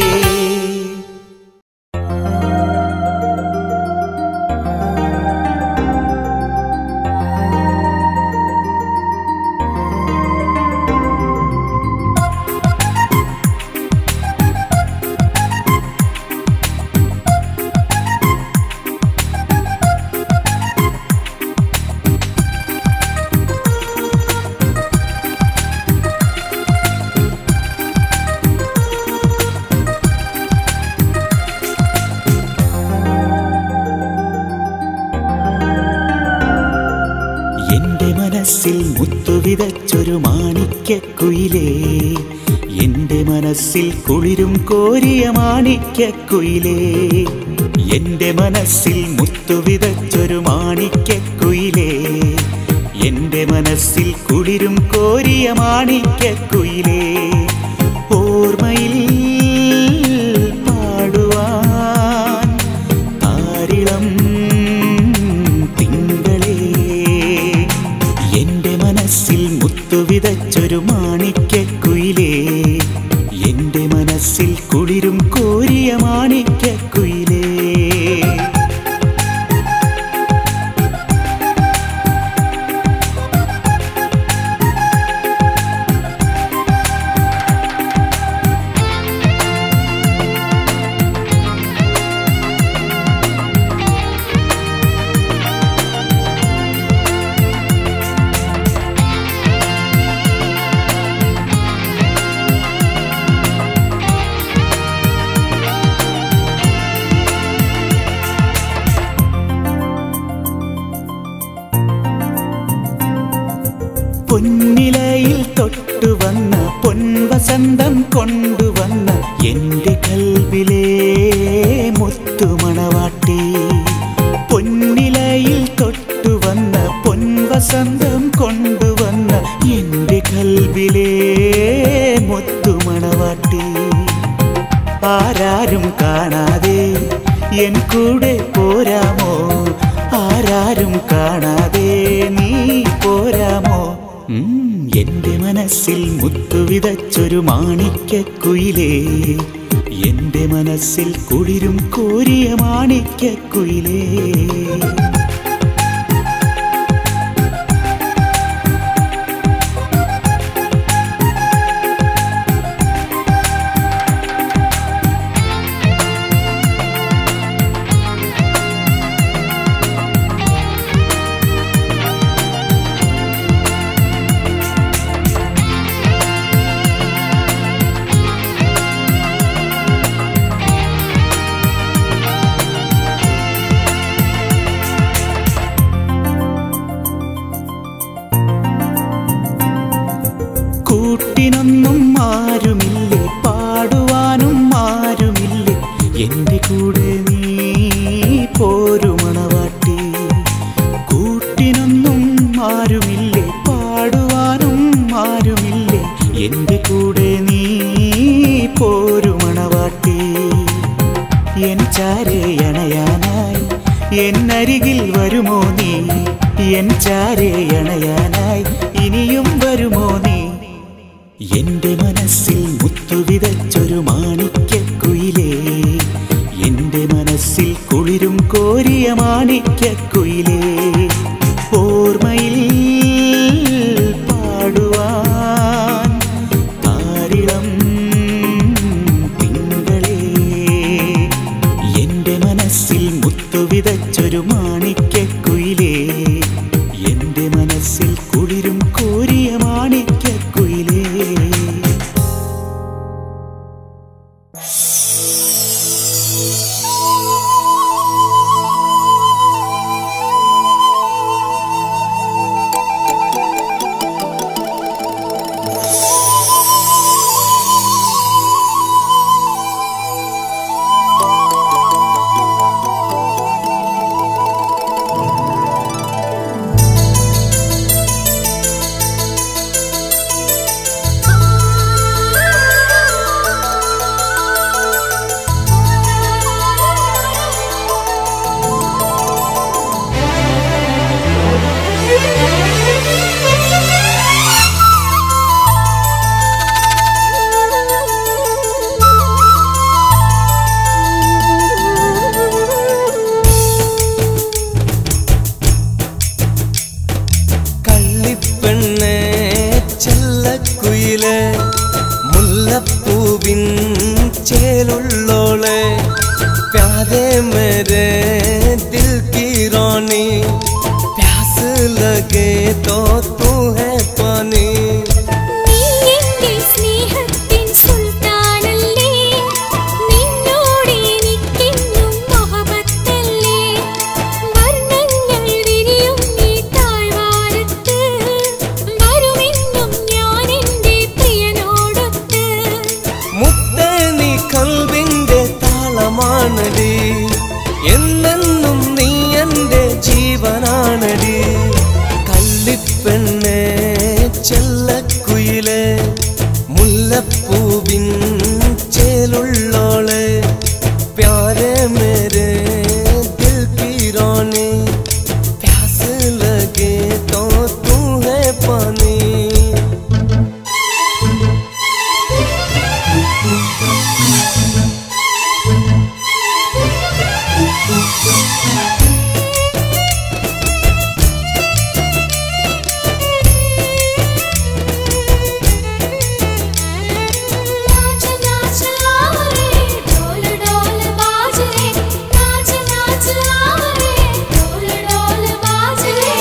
എന്റെ മനസ്സിൽ മുത്തുവിതച്ചൊരു മാണിക്യക്കുയിലേ എന്റെ മനസ്സിൽ കുളിരും കോരിയ മാണിക്യക്കുയിലേ എന്റെ മനസ്സിൽ മുത്തുവിതച്ചൊരു മാണിക്യക്കുയിലേ എന്റെ മനസ്സിൽ കുളിരും കോരിയ മാണിക്യക്കുയിലേ ഓർമ്മയിൽ പാടുവാൻ താരിളം തിങ്കളേ എന്റെ മനസ്സിൽ മുത്തുവിതച്ചൊരു മാണിക്യക്കുയിലേ എന്റെ മനസ്സിൽ കുളിരും കോരിയ മാണിക്യക്കുയിലേ പൊന്നിലയിൽ തൊട്ടുവന്ന പൊൻവസന്തം കൊണ്ടുവന്ന എന്റെ കൽവിലേ മുത്തുമണവാട്ടി പൊന്നിലയിൽ തൊട്ടുവന്ന പൊൻവസന്തം കൊണ്ടുവന്ന എന്റെ കൽവിലേ മുത്തുമണവാട്ടി ആരാരും കാണാതെ എൻ കൂടെ പോരാമോ ആരാരും കാണാതെ നീ പോരാമോ ഉം, എന്റെ മനസ്സിൽ മുത്തുവിതച്ചൊരു മാണിക്യക്കുയിലേ എന്റെ മനസ്സിൽ കുളിരും കോരിയ മാണിക്യക്കുയിലേ കൂട്ടിനൊന്നും ആരുമില്ലേ പാടുവാനും ആരുമില്ലേ എന്റെ കൂടെ നീ പോരുമണവാട്ടി കൂട്ടിനൊന്നും ആരുമില്ലേ പാടുവാനും ആരുമില്ലേ എന്റെ കൂടെ നീ പോരുമണവാട്ടി എൻ ചാരയണയാനായി എന്നരികിൽ വരുമോ നീ എൻ ചാരേ അണയാനായി ഇനിയും വരുമോ നീ എന്റെ മനസ്സിൽ മുത്തുവിതച്ചൊരു മാണിക്യക്കുയിലേ എന്റെ മനസ്സിൽ കുളിരും കോരിയ മാണിക്യക്കുയിലേ ഓർമ്മയിൽ പാടുവാൻ താരിളം തിങ്കളേ എന്റെ മനസ്സിൽ മുത്തുവിതച്ചൊരു മാണിക്യക്കുയിലേ എന്റെ മനസ്സിൽ കുളിരും കോരിയ മാണിക്യക്കുയിലേ കള്ളിപ്പെണ്ണെ ചെല്ലക്കുയിലെ മുല്ലപ്പൂവിൻ ചേലുള്ളോളെ പ്യാരെ മേരെ ദിൽ की रानी प्यास लगे तो तू है पानी നീ എന്റെ സ്നേഹത്തിൻ സുൽത്താനല്ലേ നിന്നോട് എനിക്കെന്നും മൊഹബത്തല്ലേ വർണ്ണങ്ങൾ വിരിയും ഈ താഴ്വാരത്ത് വരുമെന്നും ഞാൻ എന്റെ പ്രിയനോടൊത്ത് മുത്തേ നീ കൽവിന്റെ താളമാണടി എന്നെന്നും നീ എന്റെ ജീവനാണടി കള്ളിപ്പെണ്ണെ ചെല്ലക്കുയിലെ മുല്ലപ്പൂവിൻ ചേലുള്ളോളെ പ്യാരെ മേരെ ദിൽ की रानी प्यास लगे तो तू है पानी नाच नाच आओ रे ढोल ढोल बाज रे नाच नाच आओ रे ढोल ढोल बाज रे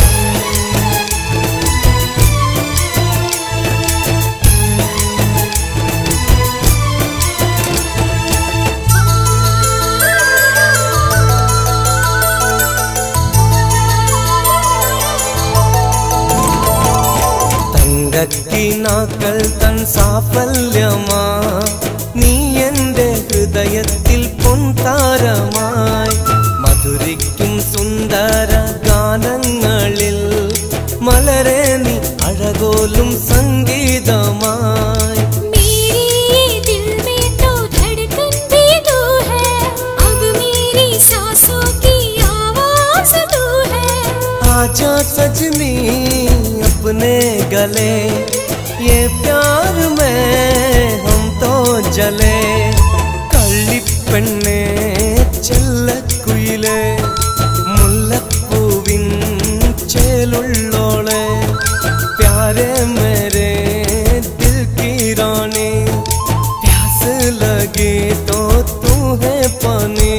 തങ്കക്കിനാക്കൾ തൻ സാഫല്യമാ നീ എന്റെ ഹൃദയത്തിൽ പൊൻതാരമായി മധുരിക്കും സുന്ദര ഗാനങ്ങളിൽ മലരെ നീ അഴകോലും സംഗീതമായി मेरी ये दिल में तो धड़कन भी तू है अब मेरी सांसों की आवाज तू है आजा सजनी अपने गले ये प्यार में हम तो जले കള്ളിപ്പെണ്ണെ ചെല്ലക്കുയിലെ മുല്ലപ്പൂവിൻ ചേലുള്ളോളെ പ്യാരെ മേരെ ദിൽ की रानी प्यास लगे तो तू है पानी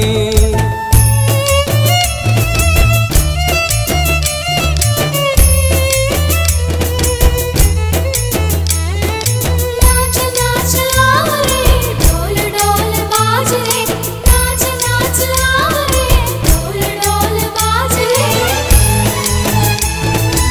नाच नाच आओ रे ढोल ढोल बाज रे नाच नाच आओ रे ढोल ढोल बाज रे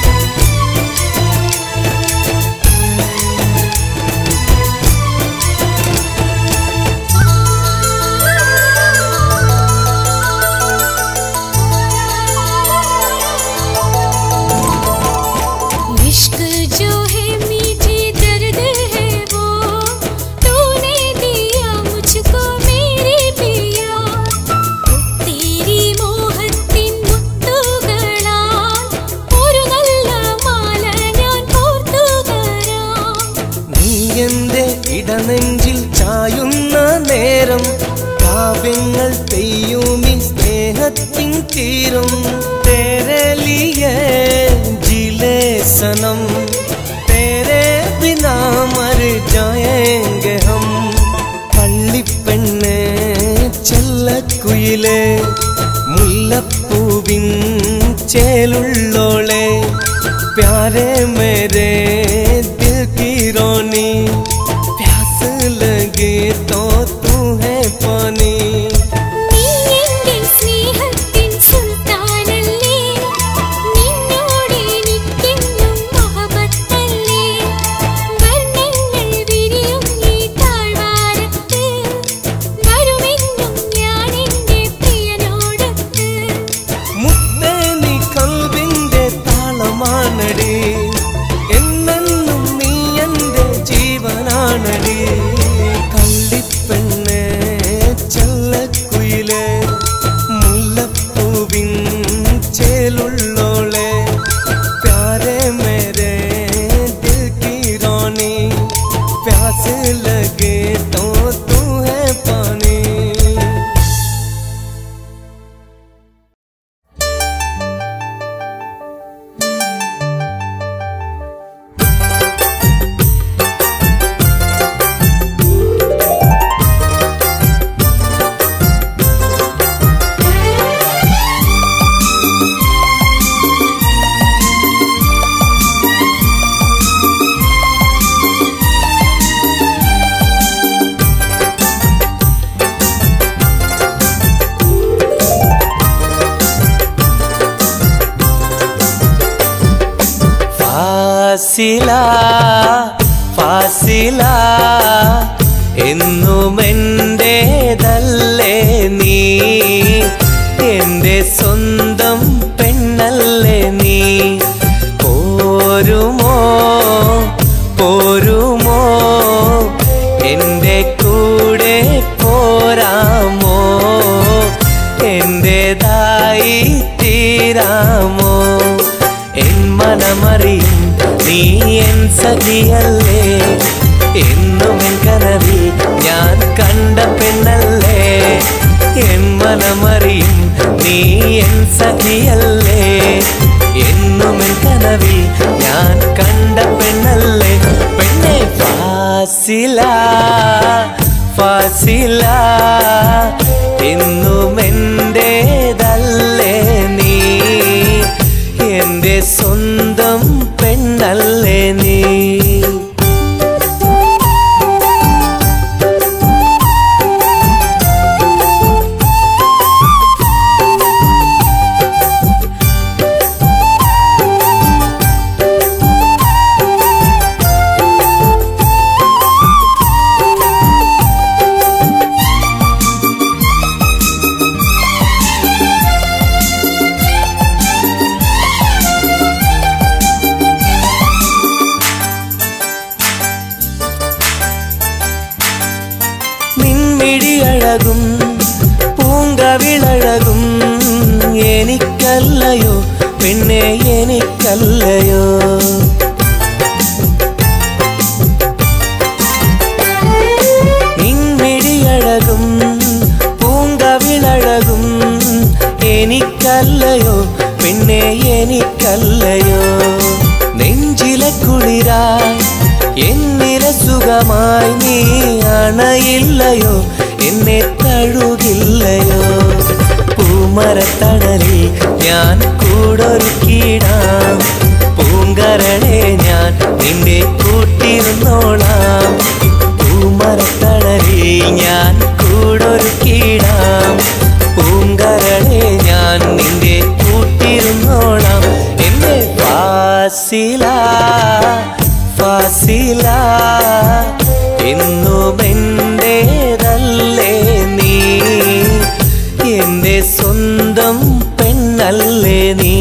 നേരം കാവ്യങ്ങൾ പെയ്യുമി സ്നേഹത്തിൻ തീരും തേരെ ലിയേ ജിലേ സനം തേരെ ബിനാ മർ ജായേംഗെ ഹം പള്ളിപ്പെണ്ണ് ചെല്ലക്കുയിലെ മുല്ലപ്പൂവിൻ ചേലുള്ളോളെ प्यारे मेरे दिल की रोनी प्यास लगे तो तू है पानी നീ എന്റെ സ്നേഹത്തിൻ സുൽത്താനല്ലേ നിന്നോട് എനിക്കെന്നും മഹബത്തല്ലേ വർണ്ണങ്ങൾ വിരിയും ഈ താഴ്വാരത്ത് വരുമെന്നും ഞാൻ എന്റെ പ്രിയനോടൊത്ത് മുത്തേ നീ കൽവിന്റെ താളമാണടി എന്നെന്നും നീ എന്റെ ജീവനാണടി കള്ളിപ്പെണ്ണ് ചെല്ലക്കുയിലെ മുല്ലപ്പൂവിൻ ചേലുള്ളോളെ പ്യാരെ മേരെ ദിൽ की रोनी प्यास लगे तो तू है पानी ഫാസില ഫാസില എന്നും എന്റേതല്ലേ നീ എന്റെ സ്വന്തം പെണ്ണല്ലേ നീ പോരുമോ പോരുമോ എന്റെ കൂടെ പോരാമോ എന്റേതായി തീരാമോ എൻ മനമറിയും നീ എൻ സഖിയല്ലേ എന്നും എൻ കനവിൽ ഞാൻ കണ്ട പെണ്ണല്ലേ എൻ മനമറിയും നീ എൻ സഖിയല്ലേ എന്നും എൻ കനവിൽ ഞാൻ കണ്ട പെണ്ണല്ലേ പെണ്ണെ ഫാസില ഫാസില എന്നും എന്റേതല്ലേ നീ എന്റെ സ്വന്തം പെണ്ണല്ലേ നീ നിൻമിഴിയഴകും പൂങ്കവിളഴകും എനിക്കല്ലയോ പെണ്ണെ എനിക്കല്ലയോ നിൻമിഴിയഴകും പൂങ്കവിളഴകും എനിക്കല്ലയോ പെണ്ണെ എനിക്കല്ലയോ നെഞ്ചിലെ കുളിരായി എന്നിലെ സുഖമായി നീ അണയില്ലയോ എന്നെ തഴുകില്ലയോ പൂമരത്തണലിൽ ഞാൻ കൂടൊരുക്കിയിടാം പൂങ്കരളെ ഞാൻ നിന്റെ കൂട്ടിരുന്നോളാം പൂമരത്തണലിൽ ഞാൻ കൂടൊരുക്കിയിടാം പൂങ്കരളെ ഞാൻ നിന്റെ കൂട്ടിരുന്നോളാം എന്റെ ഫാസില ഫാസില എന്നും എന്റേതല്ലേ നീ എന്റെ സ്വന്തം പെണ്ണല്ലേ നീ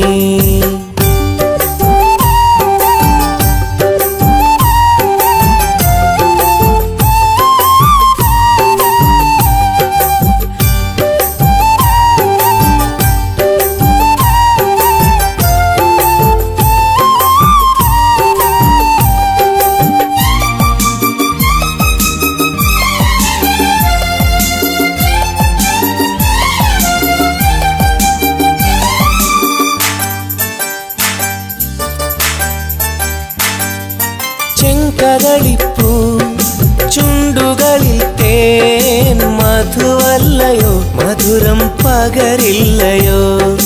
ചെങ്കകളിപ്പൂ ചുണ്ടുകളിൽ തേൻ മധുവല്ലയോ മധുരം പകരില്ലയോ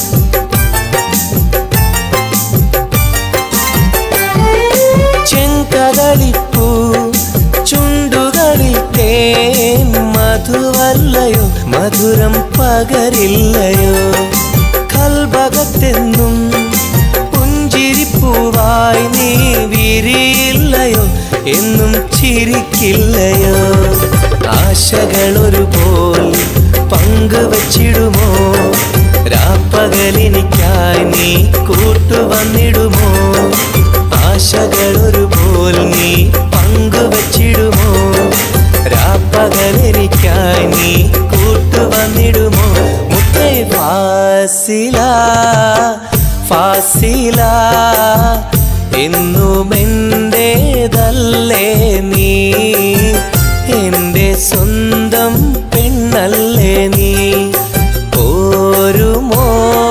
ചെങ്കകളിപ്പൂ ചുണ്ടുകളിൽ തേൻ മധുവല്ലയോ മധുരം പകരില്ലയോ കൽഭകത്തെന്നും പുഞ്ചിരിപ്പൂവായി നീ വിരിയില്ലയോ എന്നും ചിരിക്കില്ലയോ ആശകളൊരുപോൽ പങ്കുവച്ചിടുമോ രാപ്പകലിനിക്കായി നീ കൂട്ടുവന്നിടുമോ ആശകളൊരുപോൽ നീ പങ്കുവച്ചിടുമോ രാപ്പകലിനിക്കായി നീ കൂട്ടുവന്നിടുമോ മുത്തേ ഫാസില ഫാസില എന്നും എന്റേതല്ലേ നീ എന്റെ സ്വന്തം പെണ്ണല്ലേ നീ പോരുമോ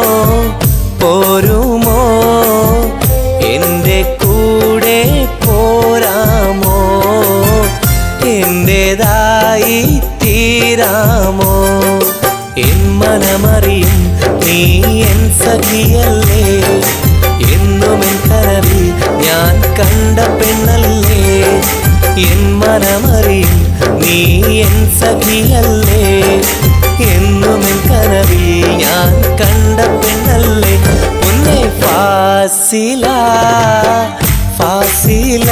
പോരുമോ എന്റെ കൂടെ പോരാമോ എന്റേതായി തീരാമോ എൻ മനമറിയും നീ എൻ സഖിയല്ലേ എന്നും എൻ കനവിൽ ഞാൻ കണ്ട പെണ്ണല്ലേ എൻ മനമറിയും നീ എൻ സഖിയല്ലേ എന്നും എൻ കനവിൽ ഞാൻ കണ്ട പെണ്ണല്ലേ പൊന്നെ ഫാസില ഫാസില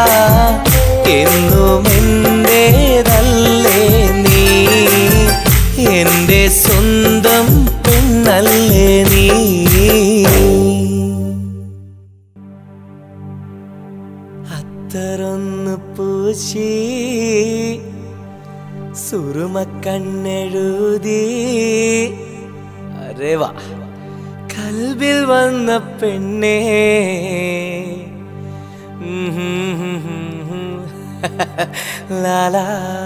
എന്നും എന്റേതല്ലേ നീ എന്റെ സ്വന്തം പെണ്ണല്ലേ നീ അത്തറൊന്ന് പൂശി സുറുമ കണ്ണെഴുതി അരേ വാ കൽബിൽ വന്ന പെണ്ണേ ഉം ഹും ഹും ഹും ഹും. ലാലാ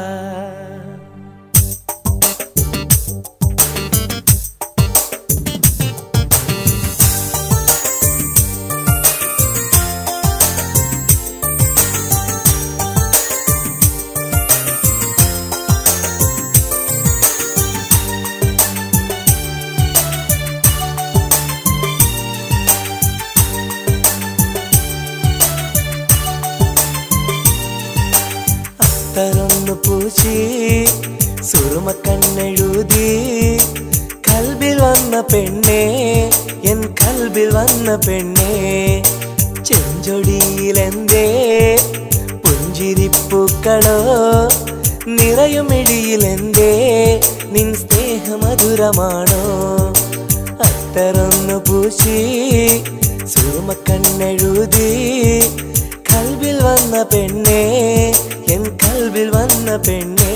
അത്തറൊന്ന് പൂശി സുറുമ കണ്ണെഴുതി കൽബിൽ വന്ന പെണ്ണേ എൻ കൽബിൽ വന്ന പെണ്ണേ ചെഞ്ചൊടിയിലെന്തേ പുഞ്ചിരിപ്പൂക്കളോ നിറയുമിടിയിലെന്തേ നിൻ സ്നേഹമധുരമാണോ അത്തറൊന്നു പൂശി സുറുമ കണ്ണെഴുതി കൽബിൽ വന്ന പെണ്ണേ എൻ കൽബിൽ വന്ന പെണ്ണേ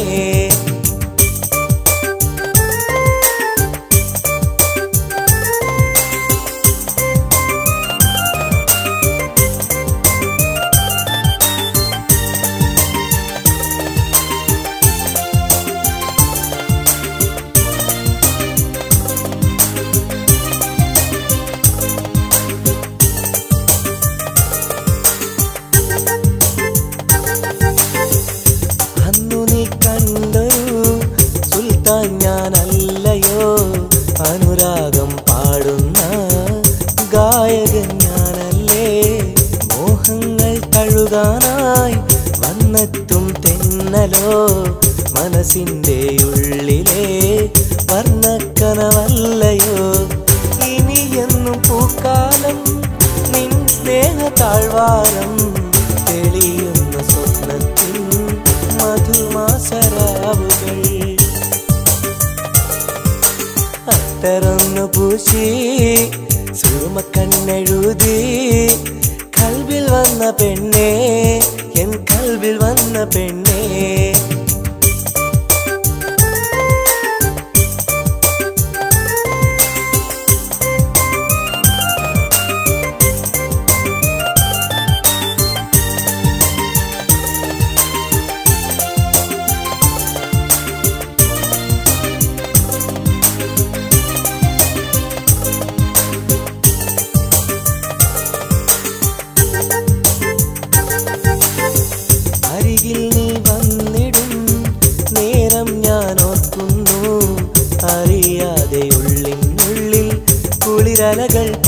അന്നു നീ കണ്ടൊരു സുൽത്താൻ ഞാനല്ലയോ അനുരാഗം പാടുന്ന ഗായകൻ ഞാനല്ലേ മോഹങ്ങൾ കഴുകാനായി വന്നെത്തും തെന്നലോ മനസ്സിൻ്റെ ഉള്ളിലെ വർണ്ണക്കനവല്ലയോ ഇനിയെന്നും പൂക്കാലം നിൻ സ്നേഹ താഴ്വാരം തെളിയുന്ന സ്വപ്നത്തിൻ മധുമാസരാവുകൾ അത്തറൊന്നു പൂശി സുറുമ കണ്ണെഴുതി കൽബിൽ വന്ന പെണ്ണേ എൻ കൽബിൽ വന്ന പെണ്ണേ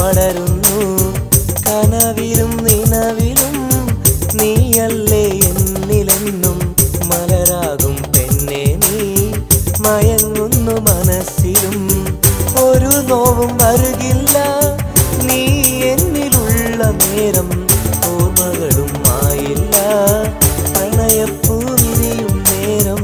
പടരുന്നു കനവിലും നിലവിലും നീയല്ലേ എന്നിലെന്നും മലരാകും പെണ്ണെ നീ മയങ്ങുന്നു മനസ്സിലും ഒരു നോവും വരുകില്ല നീ എന്നിലുള്ള നേരം ഓർമ്മകളും ആയില്ല പ്രണയപ്പൂ വിരിയും നേരം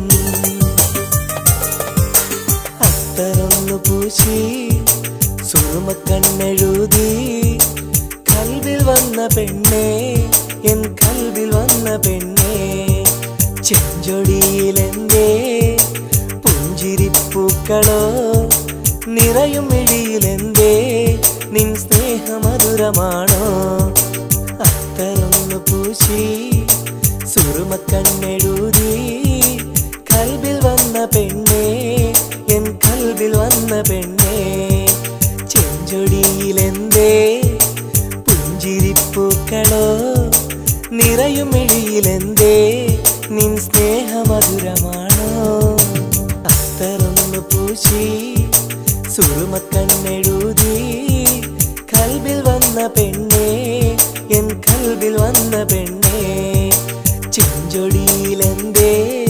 അത്തരൊന്നു പൂശി സുറുമ കണ്ണെഴുതി കൽവിൽ വന്ന പെണ്ണേ എൻ കൽവിൽ വന്ന പെണ്ണേ ചെഞ്ചൊടിയിലെന്തേ പുഞ്ചിരിപ്പൂക്കളോ നിറയും മിഴിയിലെന്തേ നിൻ സ്നേഹമധുരമാണോ അത്തരൊന്നു പൂശി സുറുമ കണ്ണെഴുതി കൽവിൽ വന്ന പെണ്ണേ എൻ കൽവിൽ വന്ന പെണ്ണേ ചെഞ്ചൊടിയിലെന്തേ പുഞ്ചിരിപ്പൂക്കളോ നിറയും മിഴിയിലെന്തേ നിൻ സ്നേഹമധുരമാണോ അത്തരൊന്നു പൂശി സുറുമ കണ്ണെഴുതി കൽവിൽ വന്ന പെണ്ണേ എൻ കൽവിൽ വന്ന പെണ്ണേ ചെഞ്ചൊടിയിലെന്തേ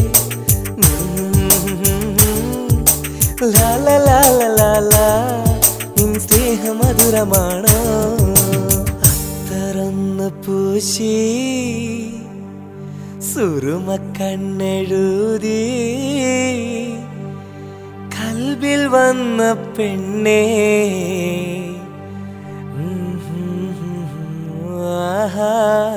ലാല നിൻ സ്നേഹമധുരമാണോ അത്തറന്ന് പൂശി സുറുമ കണ്ണെഴുതി കൽബിൽ വന്ന പെണ്ണേ ആഹാ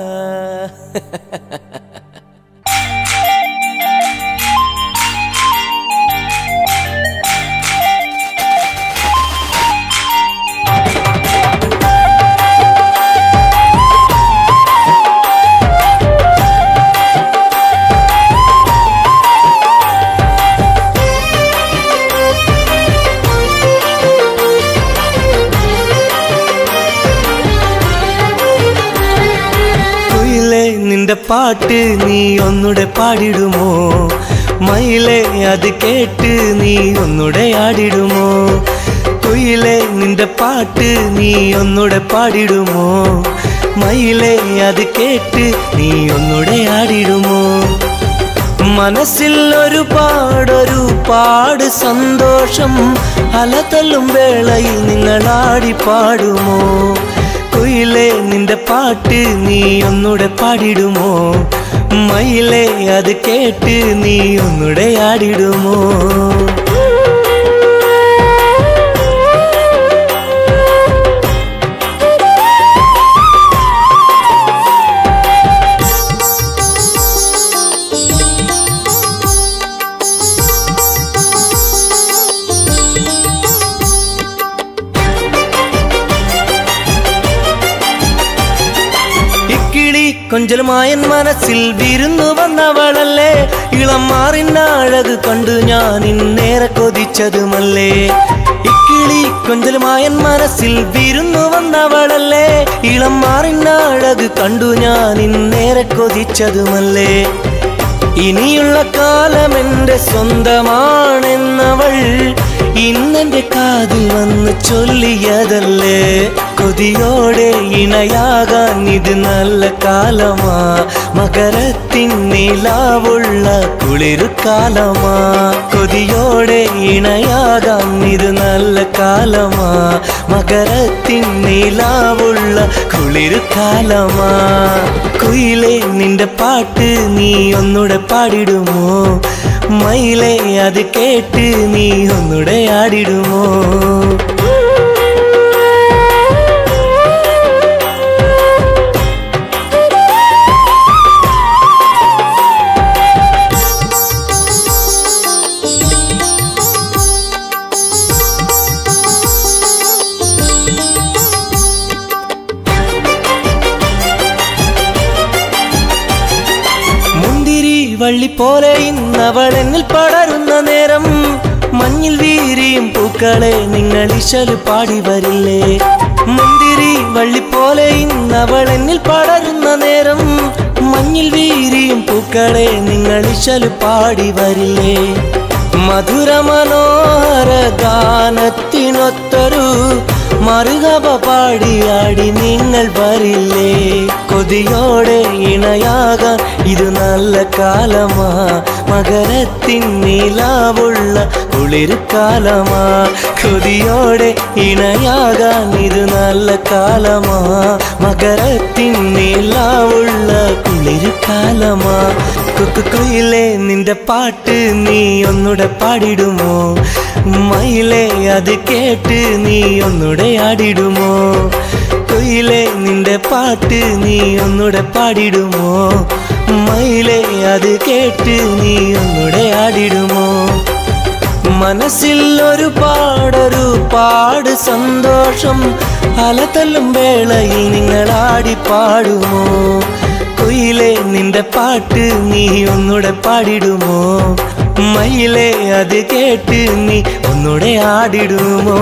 കുയിലേ നിന്റെ പാട്ട് നീ ഒന്നുടെ പാടിടുമോ മയിലേ അത് കേട്ട് നീ ഒന്നുടെ ആടിടുമോ കുയിലേ നിന്റെ പാട്ട് നീ ഒന്നുടെ പാടിടുമോ മയിലേ അത് കേട്ട് നീ ഒന്നുടെ ആടിടുമോ മനസ്സിൽ ഒരുപാടൊരു പാട് സന്തോഷം അലതല്ലും വേളയിൽ നിങ്ങൾ ആടി പാടുമോ കുയിലേ നിന്റെ പാട്ട് നീ ഒന്നുടെ പാടിടുമോ മയിലേ അത് കേട്ട് നീ ഒന്നുടെ ആടിടുമോ ഇക്കിളി കൊഞ്ചലുമായൻ മനസ്സിൽ വിരുന്നു വന്നവളല്ലേ ഇളം മാറിന്ന അഴക് കണ്ടു ഞാൻ ഇന്നേറെ കൊതിച്ചതുമല്ലേ ഇക്കിളി കൊഞ്ചലുമായൻ മനസ്സിൽ വിരുന്നു വന്നവളല്ലേ ഇളം മാറിന്ന അഴക് കണ്ടു ഞാൻ ഇന്നേറെ കൊതിച്ചതുമല്ലേ ഇനിയുള്ള കാലം എന്റെ സ്വന്തമാണെന്നവൾ ഇന്നെന്റെ കാതിൽ വന്ന് ചൊല്ലിയതല്ലേ കൊതിയോടെ ഇണയാകാൻ ഇത് നല്ല കാലമാ മകരത്തിൻ നിലാവുള്ള കുളിരു കാലമാ കൊതിയോടെ ഇണയാകാൻ ഇത് നല്ല കാലമാ മകരത്തിൻ നിലാവുള്ള കുളിരു കാലമാ കുയിലേ നിന്റെ പാട്ട് നീ ഒന്നുടെ പാടിടുമോ മയിലേ അത് കേട്ട് നീ ഒന്നുടെ ആടിടുമോ മുന്തിരി വള്ളി പോലെ ഇന്നവൾ എന്നിൽ പടരുന്ന നേരം മഞ്ഞിൽ വീരിയും പൂക്കളെ നിങ്ങൾ ഇശല് പാടി വരില്ലേ മുന്തിരി വള്ളി പോലെ ഇന്നവൾ എന്നിൽ പടരുന്ന നേരം മഞ്ഞിൽ വീരിയും പൂക്കളെ നിങ്ങൾ ഇശല് പാടി വരില്ലേ മധുര മനോഹര ഗാനത്തിനൊത്തൊരു മറുകവ പാടിയാടി നിങ്ങൾ വരില്ലേ കൊതിയോടെ ഇണയാകാൻ ഇത് നല്ല കാലമാ മകരത്തിൻ നീലാവുള്ള കുളിർക്കാലമാ കൊതിയോടെ ഇണയാകാൻ ഇത് നല്ല കാലമാ മകരത്തിൻ നീലാവുള്ള കുളിർക്കാലമാ കുക്കുയിലെ നിന്റെ പാട്ട് നീ ഒന്നുടെ പാടിടുമോ മയിലെ അത് കേട്ട് നീ ഒന്നുടെ ആടിടുമോ കുയിലെ നിന്റെ പാട്ട് നീ ഒന്നുടെ പാടിടുമോ മയിലെ അത് കേട്ട് നീ ഒന്നുടെ ആടിടുമോ മനസ്സിൽ ഒരു പാടൊരു പാട് സന്തോഷം അലതല്ലും വേളയിൽ നിങ്ങൾ ആടി പാടുമോ കുയിലെ നിന്റെ പാട്ട് നീ ഒന്നുടെ പാടിടുമോ മയിലെ അത് കേട്ട് നീ ഒന്നുടെ ആടിടുമോ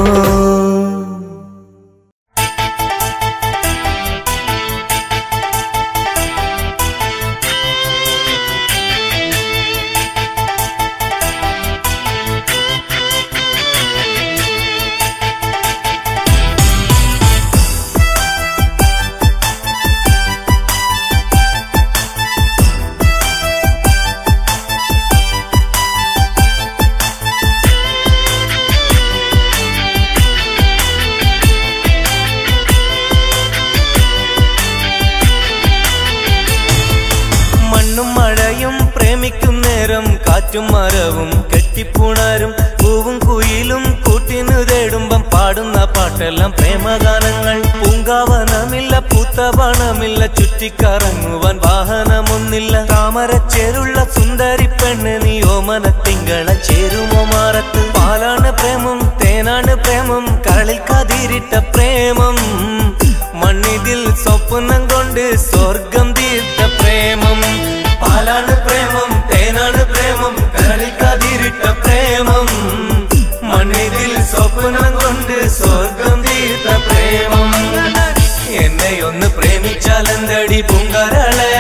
മണ്ണും മഴയും പ്രേമിക്കും നേരം കാറ്റും മരവും കെട്ടിപ്പുണരും പൂവും കുയിലും കൂട്ടിനു തേടുമ്പം പാടുന്ന പാട്ടെല്ലാം പ്രേമഗാനങ്ങൾ പൂങ്കാവനമില്ല പൂത്തവണമില്ല ചുറ്റിക്കറങ്ങുവാൻ വാഹനമൊന്നില്ല താമരച്ചേരുള്ള സുന്ദരി പെണ്ണ് നീ ഓമന തിങ്കള ചേരുമോ മാറത്ത് പാലാണ് പ്രേമം തേനാണ് പ്രേമം കരളിൽ കതിരിട്ട പ്രേമം മണ്ണിതിൽ സ്വപ്നം കൊണ്ട് സ്വർഗം തീർത്ത പ്രേമം പാലാണ് പ്രേമം തേനാണ് പ്രേമം കരളിൽ കതിരിട്ട പ്രേമം മണ്ണിതിൽ സ്വപ്നം കൊണ്ട് സ്വർഗം തീർത്ത പ്രേമം എന്നെ ഒന്ന് പ്രേമിച്ചാൽ എന്തടി പൂങ്കരളെ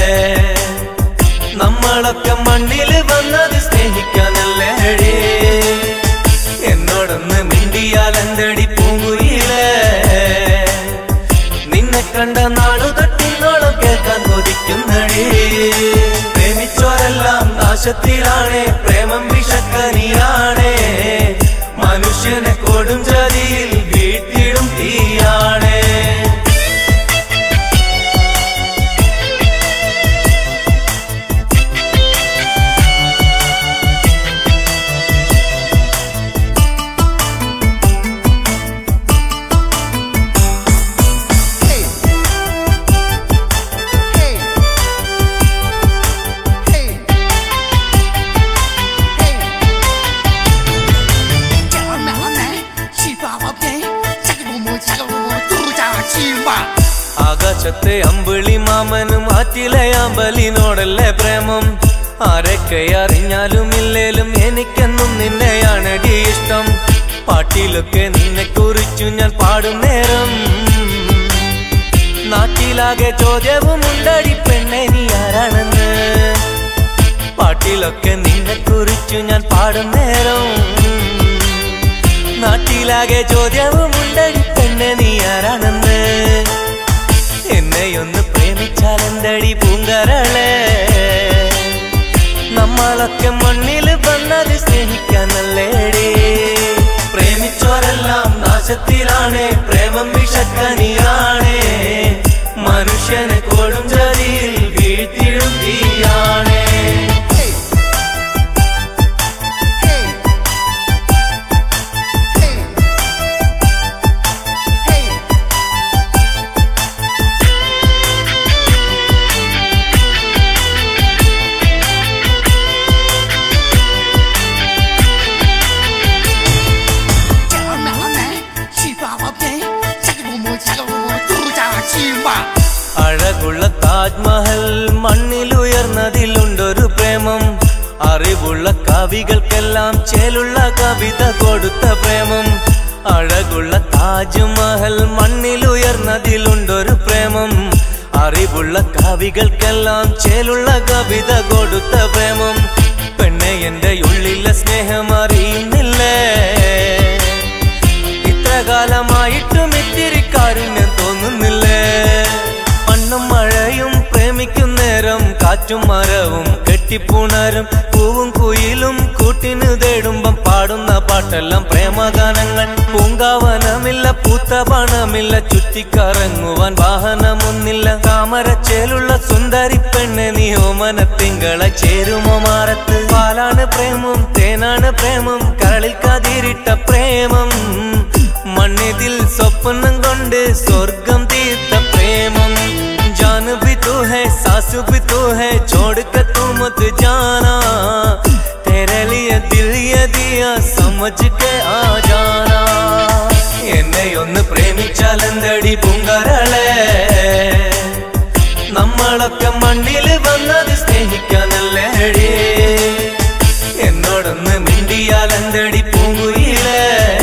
നമ്മളൊക്കെ മണ്ണിൽ വന്നത് സ്നേഹിക്കാനല്ലേടി എന്നോടൊന്ന് മിണ്ടിയാൽ എന്തടി പൂങ്കുയിലേ നിന്നെ കണ്ട നാളു തൊട്ടിന്നോളം കേൾക്കാൻ കൊതിക്കുന്നടി പ്രേമിച്ചോരെല്ലാം നാശത്തിലാണ് പ്രേമം വിഷക്കനിയാണ് മനുഷ്യനെ കൊടും ചതിയിൽ വീട്ടിടും തീയാണ് Hey. Hey. Hey. Hey. ആകാശത്തെ അമ്പിളി മാമനും ആറ്റിലെ അമ്പലിനോടല്ലേ പ്രേമം ആരൊക്കെ അറിഞ്ഞാലും ഇല്ലേലും എനിക്കെന്നും നിന്നെയാണടി ഇഷ്ടം പാട്ടിലൊക്കെ നിന്നെ കുറിച്ചു ഞാൻ പാടും നേരം നാട്ടിലാകെ ചോദ്യവും ഉണ്ടടി പെണ്ണെ നീ ആരാണെന്ന് പാട്ടിലൊക്കെ നിന്നെ കുറിച്ചു ഞാൻ പാടും നേരം നാട്ടിലാകെ ചോദ്യവും ഉണ്ടടി പെണ്ണെ നീ ആരാണെന്ന് എന്നെയൊന്ന് പ്രേമിച്ചാൽ എന്തടി പൂങ്കരളെ നമ്മളൊക്കെ മണ്ണിൽ വന്നത് സ്നേഹിക്കാനല്ലേടി പ്രേമിച്ചോരെല്ലാം നാശത്തിലാണ് പ്രേമം വിഷക്കനിയാണ് മനുഷ്യനെ കൊടും ചതിയിൽ വീഴ്ത്തിടും തീയാണ് Hey. Hey. Hey. Hey. അഴകുള്ള താജ്മഹൽ മണ്ണിലുയർന്നതിലുണ്ടൊരു പ്രേമം അറിവുള്ള കവികൾക്കെല്ലാം ചേലുള്ള കവിത കൊടുത്ത പ്രേമം അഴകുള്ള താജ്മഹൽ മണ്ണിലുയർന്നതിലുണ്ടൊരു പ്രേമം അറിവുള്ള കവികൾക്കെല്ലാം ചേലുള്ള കവിത കൊടുത്ത പ്രേമം പെണ്ണെ എന്റെ ഉള്ളിലെ സ്നേഹം അറിയുന്നില്ലേ ഇത്ര കാലം കാലമായിട്ടും ഇത്തിരി കാരുണ്യം തോന്നുന്നില്ലേ മണ്ണും മഴയും പ്രേമിക്കും നേരം കാറ്റും മരവും കെട്ടിപ്പുണരും പൂവും കുയിലും കൂട്ടിന് തേടുമ്പം പാടുന്ന പാട്ടെല്ലാം പ്രേമഗാനങ്ങൾ പൂങ്കാവനമില്ല പൂത്ത പണമില്ല ചുറ്റിക്കറങ്ങുവാൻ വാഹനമൊന്നില്ല താമരച്ചേലുള്ള സുന്ദരി പെണ്ണെ നീ ഓമന തിങ്കളെ ചേരുമോ മാറത്ത് പാലാണ് പ്രേമം തേനാണ് പ്രേമം കരളിൽ കതിരിട്ട പ്രേമം മണ്ണിതിൽ സ്വപ്നം കൊണ്ട് സ്വർഗം തീർത്ത പ്രേമം जान भी तू है सास भी तू है छोड़ के तू मत जाना तेरे लिए दिल ये दिया समझ के आ जाना എന്നെ ഒന്ന് പ്രേമിച്ചാലെന്തടി പൂങ്കരളെ നമ്മളൊക്കെ മണ്ണിൽ വന്നത് സ്നേഹിക്കാനല്ലേടി എന്നോടൊന്ന് മിണ്ടിയാലെന്തടി പൂങ്കുയിലേ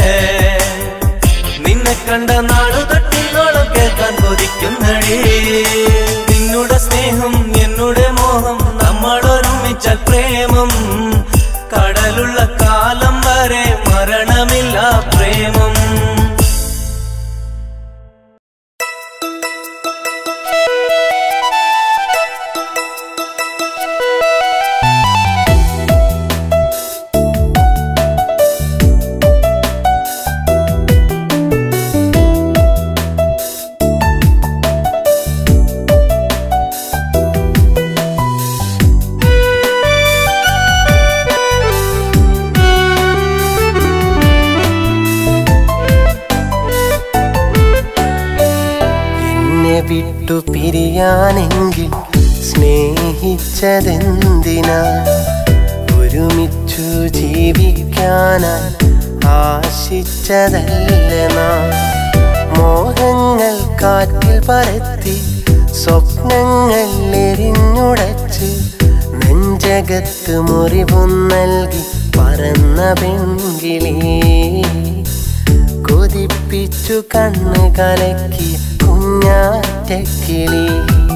നിന്നെ കണ്ട നാളു തൊട്ടിന്നോളം കേൾക്കാൻ കൊതിക്കുന്നടി നിന്നുടെ സ്നേഹം എന്നുടെ മോഹം നമ്മൾ ഒരുമിച്ചാൽ പ്രേമം കടലുള്ള കാലം വരെ മരണമില്ല പ്രേമം എന്നെ വിട്ടു പിരിയാനെങ്കിൽ സ്നേഹിച്ചതെന്തിനാ ഒരുമിച്ചു ജീവിക്കാനായി ആശിച്ചതല്ല നാം മോഹങ്ങൾ കാറ്റിൽ പരത്തി സ്വപ്നങ്ങൾ എരിഞ്ഞുടച്ച് നെഞ്ചകത്ത് മുറിവും നൽകി പറന്ന പെൺകിളി കൊതിപ്പിച്ചു കണ്ണ് കലക്കി കുഞ്ഞാറ്റക്കിളി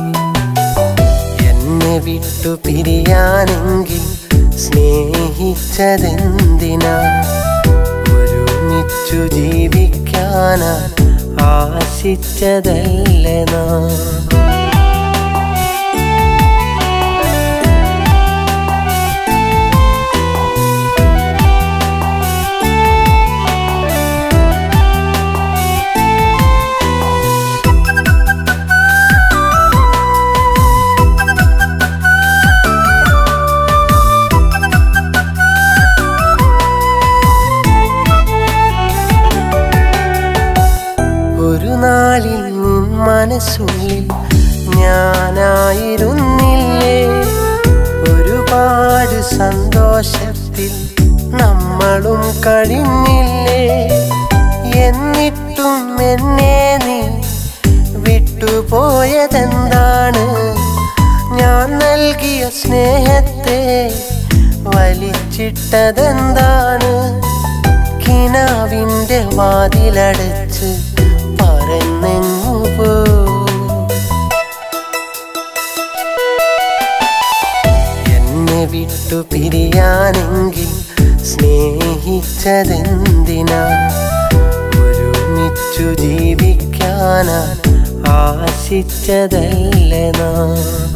എന്നെ വിട്ടു പിരിയാനെങ്കിൽ സ്നേഹിച്ചതെന്തിനാ ഒരുമിച്ചു ജീവിക്കാനാ ആശിച്ചതല്ല നാം ഒരു നാളിൽ നിൻ മനസ്സുള്ളിൽ ഞാനായിരുന്നില്ലേ ഒരുപാട് സന്തോഷത്തിൽ നമ്മളും കഴിഞ്ഞില്ലേ എന്നിട്ടും എന്നെ നീ വിട്ടുപോയതെന്താണ് ഞാൻ നൽകിയ സ്നേഹത്തെ വലിച്ചിട്ടതെന്താണ് കിനാവിന്റെ വാതിലടച്ച് പറന്നെങ്ങു പോ എന്നെ വിട്ടു പിരിയാനെങ്കിൽ സ്നേഹിച്ചതെന്തിനാ ഒരുമിച്ചു ജീവിക്കാനാ ആശിച്ചതല്ല നാം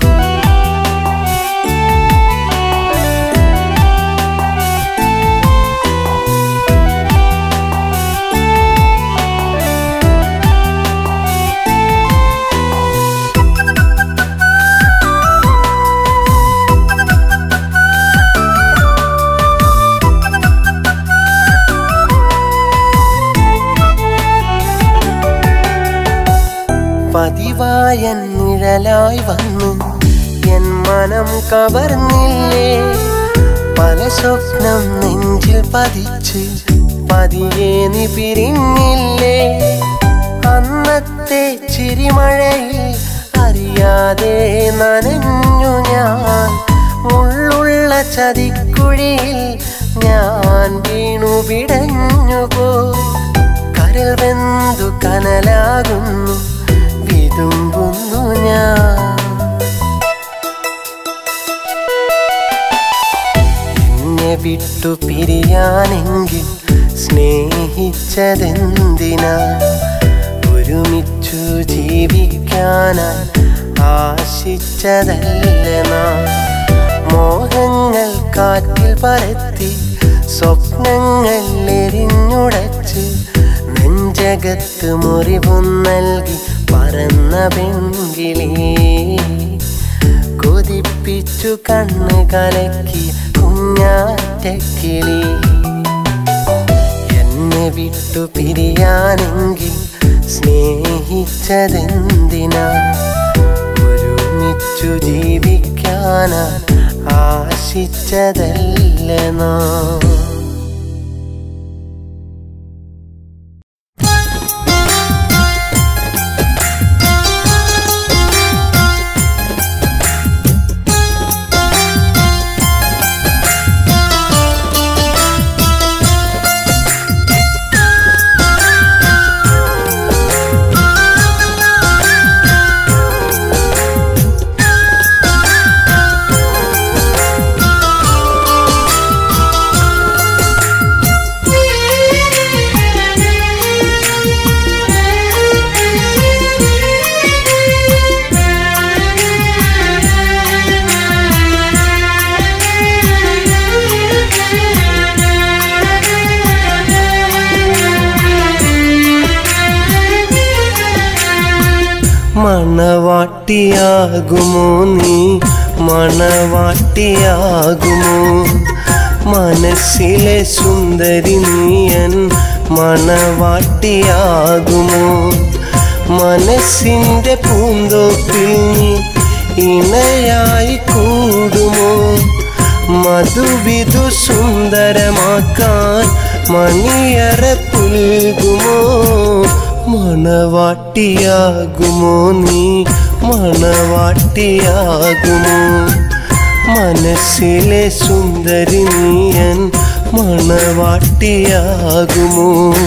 പതിവായ നിഴലായി വന്നു എൻ മനം കവർന്നില്ലേ പല സ്വപ്നം നെഞ്ചിൽ പതിച്ച് പതിയെ നീ പിരിഞ്ഞില്ലേ അന്നത്തെ ചിരിമഴയിൽ അറിയാതെ നനഞ്ഞു ഞാൻ ഉള്ളുള്ള ചതിക്കുഴിയിൽ ഞാൻ വീണു പിടഞ്ഞു പോ കരൽ വെന്തു കനലാകുന്നു വിതുമ്പുന്നു ഞാൻ വിട്ടു പിരിയാനെങ്കിൽ സ്നേഹിച്ചതെന്തിനാ ജീവിക്കാനായി ആശിച്ചതല്ല നാം മോഹങ്ങൾ കാറ്റിൽ പരത്തി സ്വപ്നങ്ങൾ എരിഞ്ഞുടച്ച് നെഞ്ചകത്ത് മുറിവും നൽകി പറന്ന പെൺകിളി കൊതിപ്പിച്ചു കണ്ണ് കലക്കി കുഞ്ഞാറ്റക്കിളി എന്നെ വിട്ടു പിരിയാനെങ്കിൽ സ്നേഹിച്ചതെന്തിനാ ഒരുമിച്ചു ജീവിക്കാനാ ആശിച്ചതല്ല നാം മണവാട്ടിയാകുമോ നീ മണവാട്ടിയാകുമോ മനസ്സിലെ സുന്ദരി നീയൻ മണവാട്ടിയാകുമോ മനസ്സിൻ്റെ പൂന്തോപ്പിൽ നീ ഇണയായി കൂടുമോ മധുവിധു സുന്ദരമാക്കാൻ മണിയറ പുൽകുമോ മണവാട്ടിയാകുമോ നീ മണവാട്ടിയാകുമോ മനസ്സിലെ സുന്ദരി നീയൻ മണവാട്ടിയാകുമോ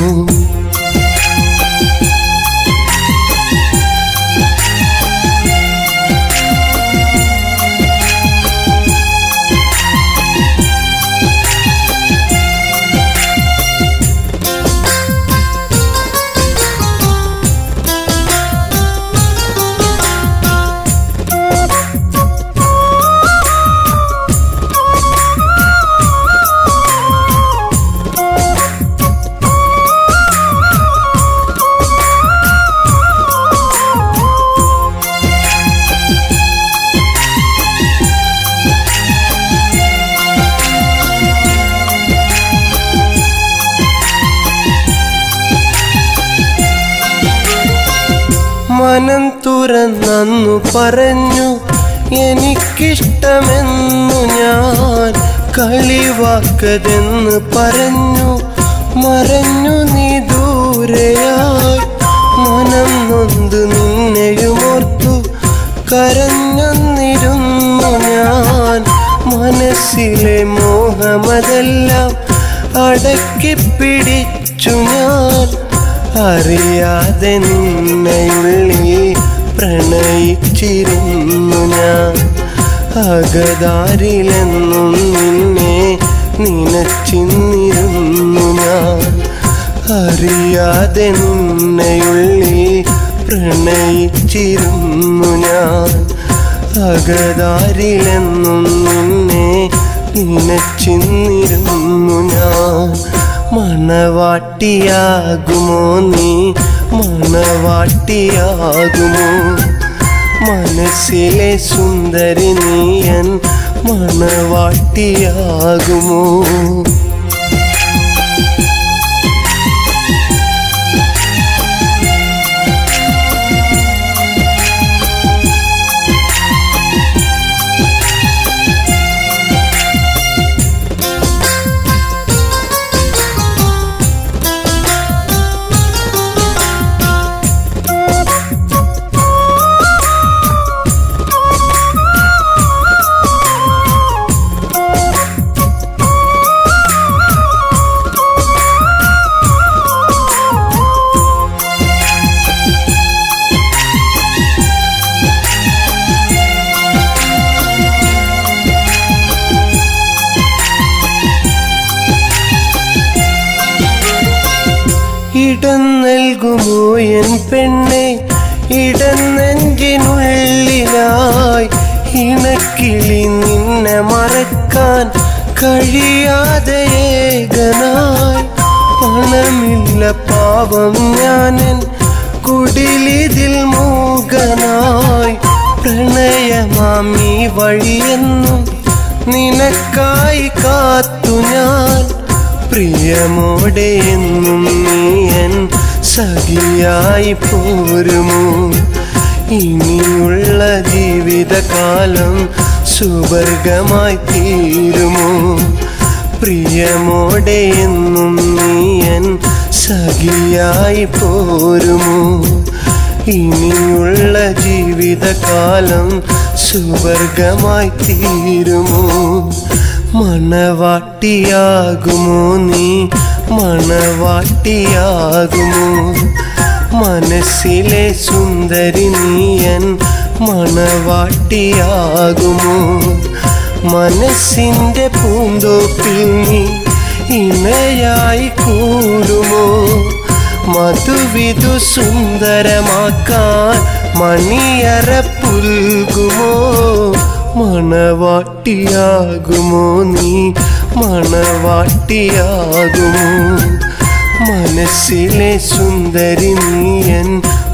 മനം തുറന്നു പറഞ്ഞു എനിക്കിഷ്ടമെന്നു ഞാൻ കളിവാക്കതെന്ന് പറഞ്ഞു മറഞ്ഞു നീ ദൂരെയായി മനം നൊന്ത് നിന്നെയുമോർത്തു കരഞ്ഞെന്നിരുന്നു ഞാൻ മനസ്സിലെ മോഹമതെല്ലാം അടക്കി പിടിച്ചു ഞാൻ അറിയാതെ നിന്നെയുള്ളിൽ പ്രണയിച്ചിരുന്നു ഞാൻ അകതാരിലെന്നും നിന്നെ നിനച്ചിന്നിരുന്നു ഞാൻ അറിയാതെ നിന്നെയുള്ളിൽ പ്രണയിച്ചിരുന്നു ഞാൻ അകതാരിലെന്നും നിന്നെ നിനച്ചിന്നിരുന്നു ഞാൻ മണവാട്ടിയാകുമോ നീ മണവാട്ടിയാകുമോ മനസ്സിലെ സുന്ദരി നീയൻ മണവാട്ടിയാകുമോ ഇടം നൽകുമോ എൻ പെണ്ണെ ഇടനെഞ്ചിനുള്ളിലായി ഇണക്കിളി നിന്നെ മറക്കാൻ കഴിയാതെ ഏകനായി പണമില്ല പാവം ഞാനൻ കുടിലിതിൽ മൂകനായി പ്രണയമാമി വഴിയെന്നും നിനക്കായി കാത്തു ഞാൻ പ്രിയമോടെ എന്നും നീയൻ സഖിയായി പോരുമോ ഇനിയുള്ള ജീവിതകാലം സുവർഗമായി തീരുമോ പ്രിയമോടെ എന്നും നീയൻ സഖിയായി പോരുമോ ഇനിയുള്ള ജീവിതകാലം സുവർഗമായി തീരുമോ മണവാട്ടിയാകുമോ നീ മണവാട്ടിയാകുമോ മനസ്സിലെ സുന്ദരി നീയൻ മണവാട്ടിയാകുമോ മനസ്സിന്റെ പൂന്തോപ്പിൽ നീ ഇണയായി കൂടുമോ മധുവിധു സുന്ദരമാക്കാൻ മണിയറ പുൽകുമോ മണവാട്ടിയാകുമോ നീ മണവാട്ടിയാകുമോ മനസ്സിലെ സുന്ദരി നീയൻ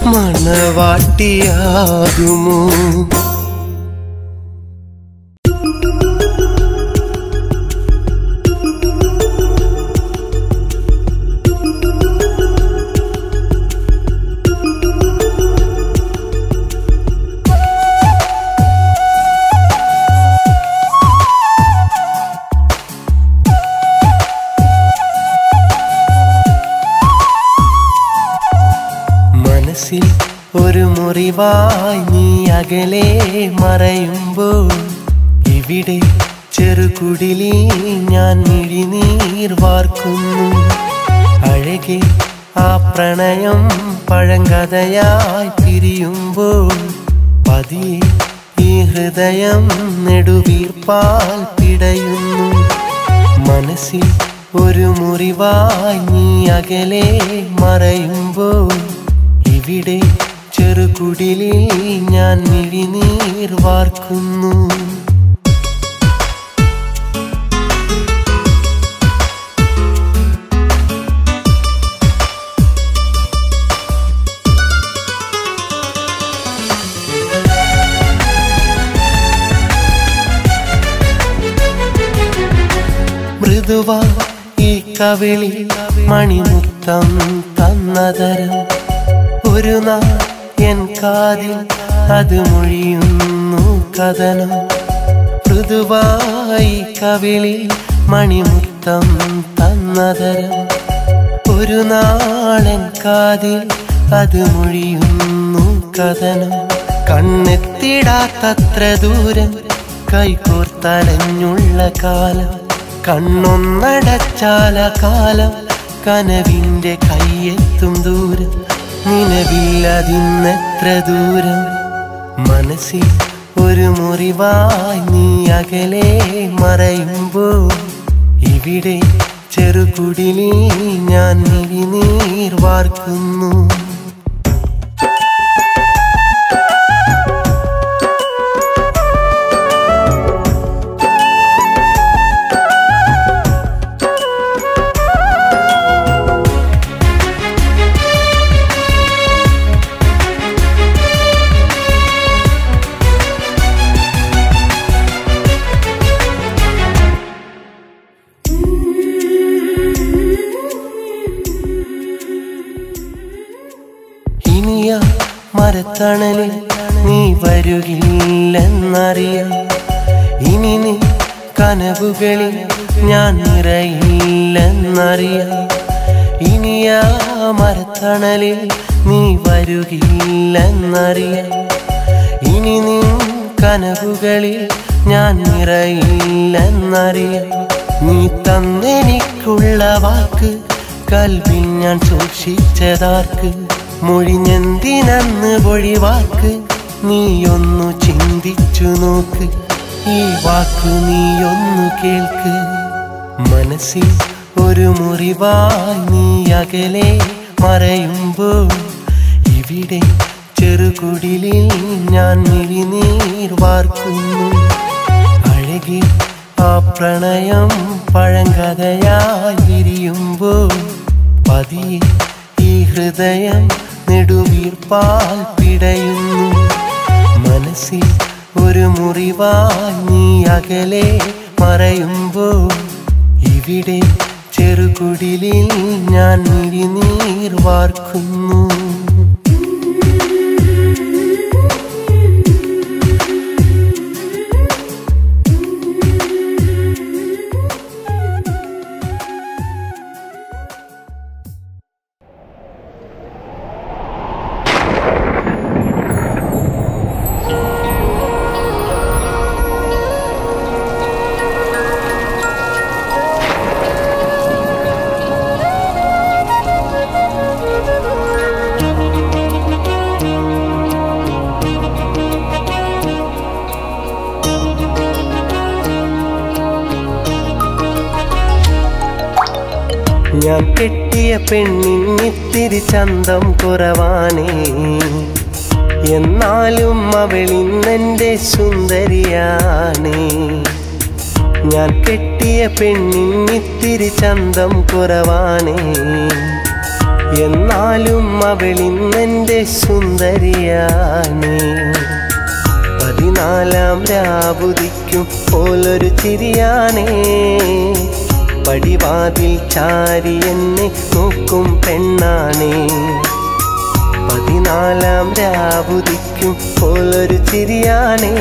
മണവാട്ടിയാകുമോ മനസ്സിൽ ഒരു മുറിവായി നീ അകലെ മറയുമ്പോൾ ഇവിടെ ചെറുകുടിലി ഞാൻ മിഴിനീർ വാർക്കുന്നു അഴകെ ആ പ്രണയം പഴങ്കഥയായി പിരിയുമ്പോൾ പതിയെ ഈ ഹൃദയം നെടുവീർപ്പാൽ പിടയുന്നു മനസ്സിൽ ഒരു മുറിവായി നീ അകലെ മറയുമ്പോൾ ഇവിടെ ചെറുകുടിലിൽ ഞാൻ മിഴിനീർ വാർക്കുന്നു മൃദുവ ഈ കവിളി മണിമുത്തം തന്നതരം ഒരു നാൾ എൻ കാതിൽ അത് മൊഴിയുന്നു കഥനം മൃദുവായി കവിളി മണിമുത്തം തന്നതരം ഒരു നാളൻ കാതിൽ അത് മൊഴിയുന്നു കഥനം കണ്ണെത്തിടാത്തത്ര ദൂരം കൈകോർത്തലഞ്ഞുള്ള കാലം കണ്ണൊന്നടച്ചാല കാലം കനവിന്റെ കയ്യെത്തും ദൂരം നിലവില്ലതിന്നെത്ര ദൂരം മനസ്സിൽ ഒരു മുറിവായി നീ അകലെ മറയുമ്പോൾ ഇവിടെ ചെറുകുടിലി ഞാൻ മിഴിനീർ വാർക്കുന്നു ഇനിയ മരത്തണലിൽ നീ വരുകില്ലെന്നറിയാം ഇനി നീ കനവുകളിൽ ഞാൻ നിറയില്ലെന്നറിയാം ഇനിയ മരത്തണലിൽ നീ വരുകില്ലെന്നറിയാം ഇനി നീ കനവുകളിൽ ഞാൻ നിറയില്ലെന്നറിയാം നീ തന്നെനിക്കുള്ള വാക്ക് കൽവിൽ ഞാൻ സൂക്ഷിച്ചതാർക്ക് മൊഴിഞ്ഞെന്തിനന്ന് പൊഴിവാക്ക് നീയൊന്നു ചിന്തിച്ചു നോക്ക് ഈ വാക്ക് നീയൊന്നു കേൾക്ക് മനസ്സിൽ ഒരു മുറിവായി നീ അകലെ മറയുമ്പോൾ ഇവിടെ ചെറുകുടിലിൽ ഞാൻ മിഴിനീർ വാർക്കുന്നു അഴകി ആ പ്രണയം പഴങ്കഥയായി വിരിയുമ്പോൾ പതിയെ ഈ ഹൃദയം നെടുവീർപ്പാൽ പിടയുന്നു മനസ്സിൽ ഒരു മുറിവായി നീ അകലെ മറയുമ്പോൾ ഇവിടെ ചെറുകുടിലിൽ ഞാൻ മിഴിനീർ വാർക്കുന്നു ഞാൻ കെട്ടിയ പെണ്ണിന്നിത്തിരി ചന്തം കുറവാണേ എന്നാലും അവളിന്നെൻ്റെ സുന്ദരിയാണേ ഞാൻ കെട്ടിയ പെണ്ണിന്നിത്തിരി ചന്തം കുറവാണേ എന്നാലും അവളിന്നെൻ്റെ സുന്ദരിയാണേ പതിനാലാം രാവുദിക്കും പോലൊരു ചിരിയാണേ പടിവാതിൽ ചാരി എന്നെ നോക്കും പെണ്ണാണേ പതിനാലാം രാവുദിക്കും പോലൊരു ചിരിയാണേ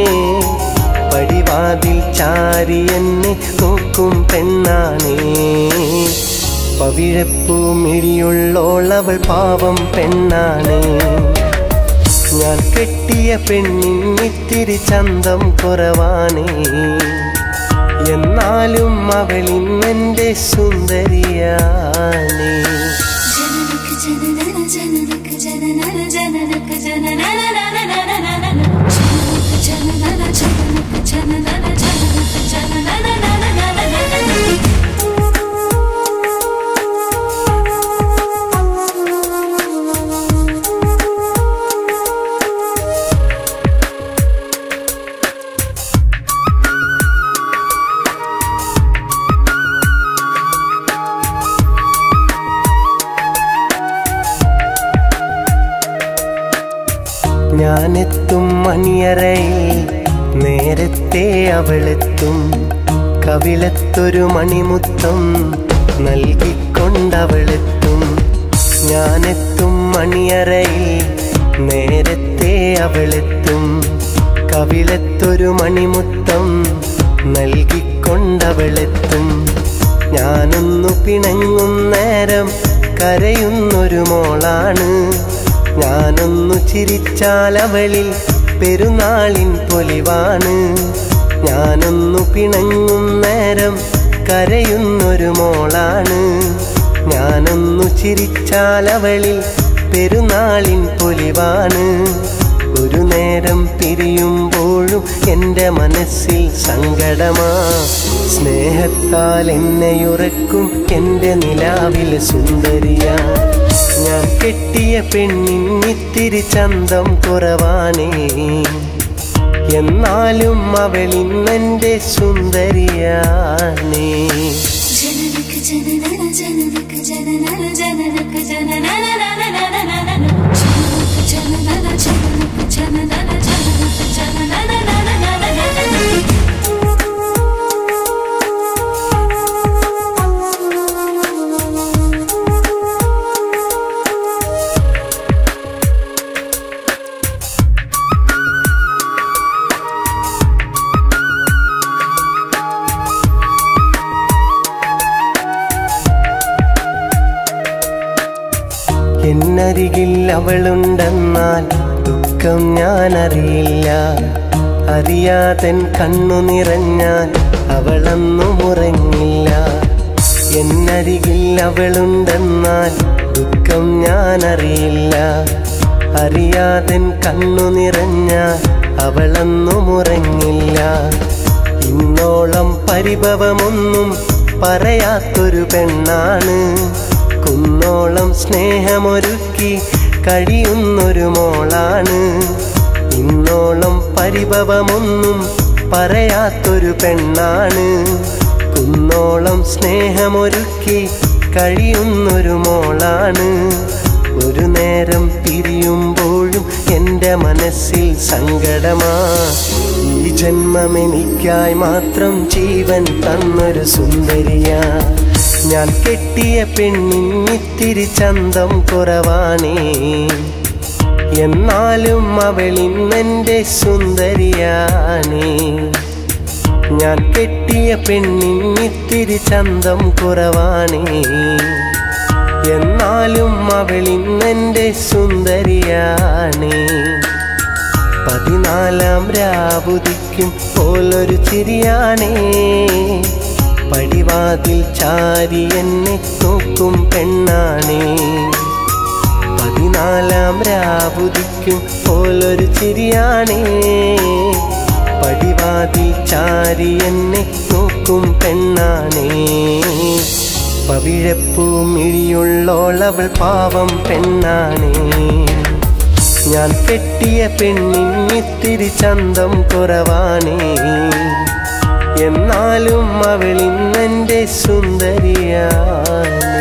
പടിവാതിൽ ചാരി എന്നെ നോക്കും പെണ്ണാണേ പവിഴപ്പൂ മിഴിയുള്ളോളവൾ പാവം പെണ്ണാണേ ഞാൻ കെട്ടിയ പെണ്ണിന്നിത്തിരി ചന്തം കുറവാണേ എന്നാലും അവളിന്നെൻ്റെ സുന്ദരിയാണേ ജനനക ജനനന ജനനക ജനനന ജനനക ജനനനനനനനനനന. ജനനക ജനനന ജനനക ജനനന ജനനക ജനനനനനനനന. ഞാനെത്തും മണിയറയിൽ നേരത്തെ അവളെത്തും കവിളത്തൊരു മണിമുത്തം നൽകിക്കൊണ്ടവളെത്തും ഞാനെത്തും മണിയറയിൽ നേരത്തെ അവളെത്തും കവിളത്തൊരു മണിമുത്തം നൽകിക്കൊണ്ടവളെത്തും ഞാനൊന്നു പിണങ്ങും നേരം കരയുന്നൊരു മോളാണ് ഞാനൊന്നു ചിരിച്ചാൽ അവളിൽ പെരുന്നാളിൻ പൊലിവാണ് ഞാനൊന്നു പിണങ്ങും നേരം കരയുന്നൊരു മോളാണ് ഞാനൊന്നു ചിരിച്ചാൽ അവളിൽ പെരുന്നാളിൻ പൊലിവാണ് ഒരു നേരം പിരിയുമ്പോഴും എൻ്റെ മനസ്സിൽ സങ്കടമാ സ്നേഹത്താൽ എന്നെയുറക്കും എൻ്റെ നിലാവിലെ സുന്ദരിയാ ഞാൻ കെട്ടിയ പെണ്ണിന്നിത്തിരി ചന്തം കുറവാണേ എന്നാലും അവളിന്നെൻ്റെ സുന്ദരിയാണേ ജനനക ജനനന ജനനക ജനനന ജനനക ജനനനനനനനനന. ജനനക ജനനന ജനനക ജനനന ജനനക ജനനനനനനനന. എന്നരികിൽ അവളുണ്ടെന്നാൽ ദുഃഖം ഞാൻ അറിയില്ല അറിയാതൻ കണ്ണു നിറഞ്ഞാൽ അവളൊന്നും ഉറങ്ങില്ല എന്നരികിൽ അവളുണ്ടെന്നാൽ ദുഃഖം ഞാൻ അറിയില്ല അറിയാതൻ കണ്ണു നിറഞ്ഞാൽ അവളൊന്നും ഉറങ്ങില്ല ഇന്നോളം പരിഭവമൊന്നും പറയാത്തൊരു പെണ്ണാണ് കുന്നോളം സ്നേഹമൊരുക്കി കഴിയുന്നൊരു മോളാണ് ഇന്നോളം പരിഭവമൊന്നും പറയാത്തൊരു പെണ്ണാണ് കുന്നോളം സ്നേഹമൊരുക്കി കഴിയുന്നൊരു മോളാണ് ഒരു നേരം പിരിയുമ്പോഴും എൻ്റെ മനസ്സിൽ സങ്കടമാ ഈ ജന്മം എനിക്കായി മാത്രം ജീവൻ തന്നൊരു സുന്ദരിയാ ഞാൻ കെട്ടിയ പെണ്ണിത്തിരി ചന്തം കുറവാണേ എന്നാലും അവളിന്നെൻ്റെ സുന്ദരിയാണേ ഞാൻ കെട്ടിയ പെണ്ണിത്തിരി ചന്തം കുറവാണേ എന്നാലും അവളിന്നെൻ്റെ സുന്ദരിയാണേ പതിനാലാം രാവുദിക്കും പോലൊരു ചിരിയാണേ പടിവാതിൽ ചാരി എന്നെ നോക്കും പെണ്ണാണേ പതിനാലാം രാവുദിക്കും പോലൊരു ചിരിയാണേ പടിവാതിൽ ചാരി എന്നെ നോക്കും പെണ്ണാണേ പവിഴപ്പൂ മിഴിയുള്ളോളവൾ പാവം പെണ്ണാണേ ഞാൻ കെട്ടിയ പെണ്ണിന്നിത്തിരി ചന്തം കുറവാണേ എന്നാലും അവളിന്നെൻ്റെ സുന്ദരിയാണേ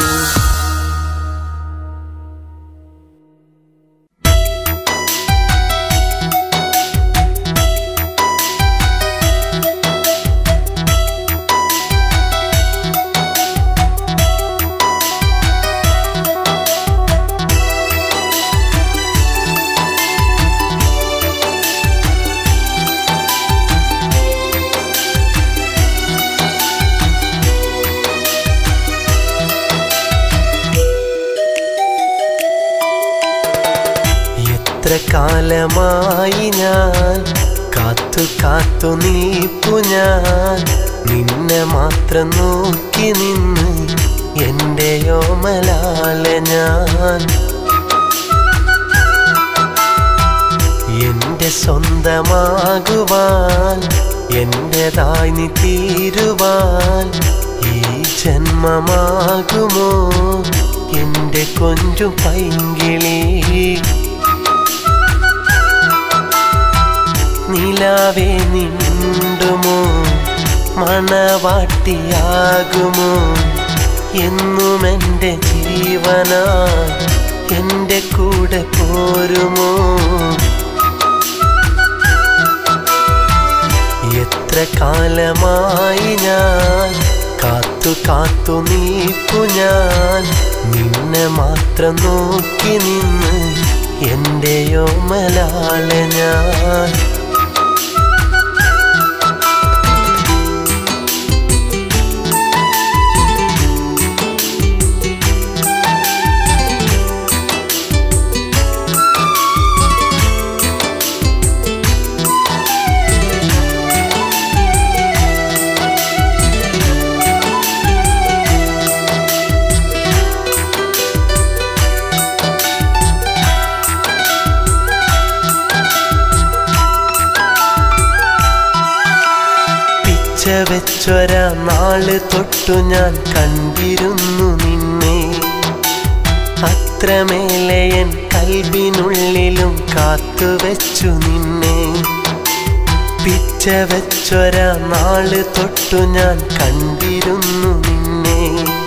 എത്ര കാലമായി ഞാൻ കാത്തു കാത്തു നീപ്പു ഞാൻ നിന്നെ മാത്രം നോക്കി നിന്ന് എൻ്റെ യോമലാല ഞാൻ എന്റെ സ്വന്തമാകുവാൻ എന്റേതായി നീ തീരുവാൻ ഈ ജന്മമാകുമോ എന്റെ കൊഞ്ചു പൈങ്കിളി നിലാവേ നിണ്ടുമോ മണവാട്ടിയാകുമോ എന്നും എൻ്റെ ജീവനാ എൻ്റെ കൂടെ പോരുമോ എത്ര കാലമായി ഞാൻ കാത്തു കാത്തു നീപ്പു ഞാൻ നിന്നെ മാത്രം നോക്കി നിന്ന് എന്റെയോ മലാള ഞാൻ പിച്ച വെച്ചൊരാ നാള് തൊട്ടു ഞാൻ കണ്ടിരുന്നു നിന്നെ അത്രമേലെ എൻ കൽബിനുള്ളിലും കാത്തുവെച്ചു നിന്നെ പിച്ച വെച്ചൊരാ നാള് തൊട്ടു ഞാൻ കണ്ടിരുന്നു നിന്നെ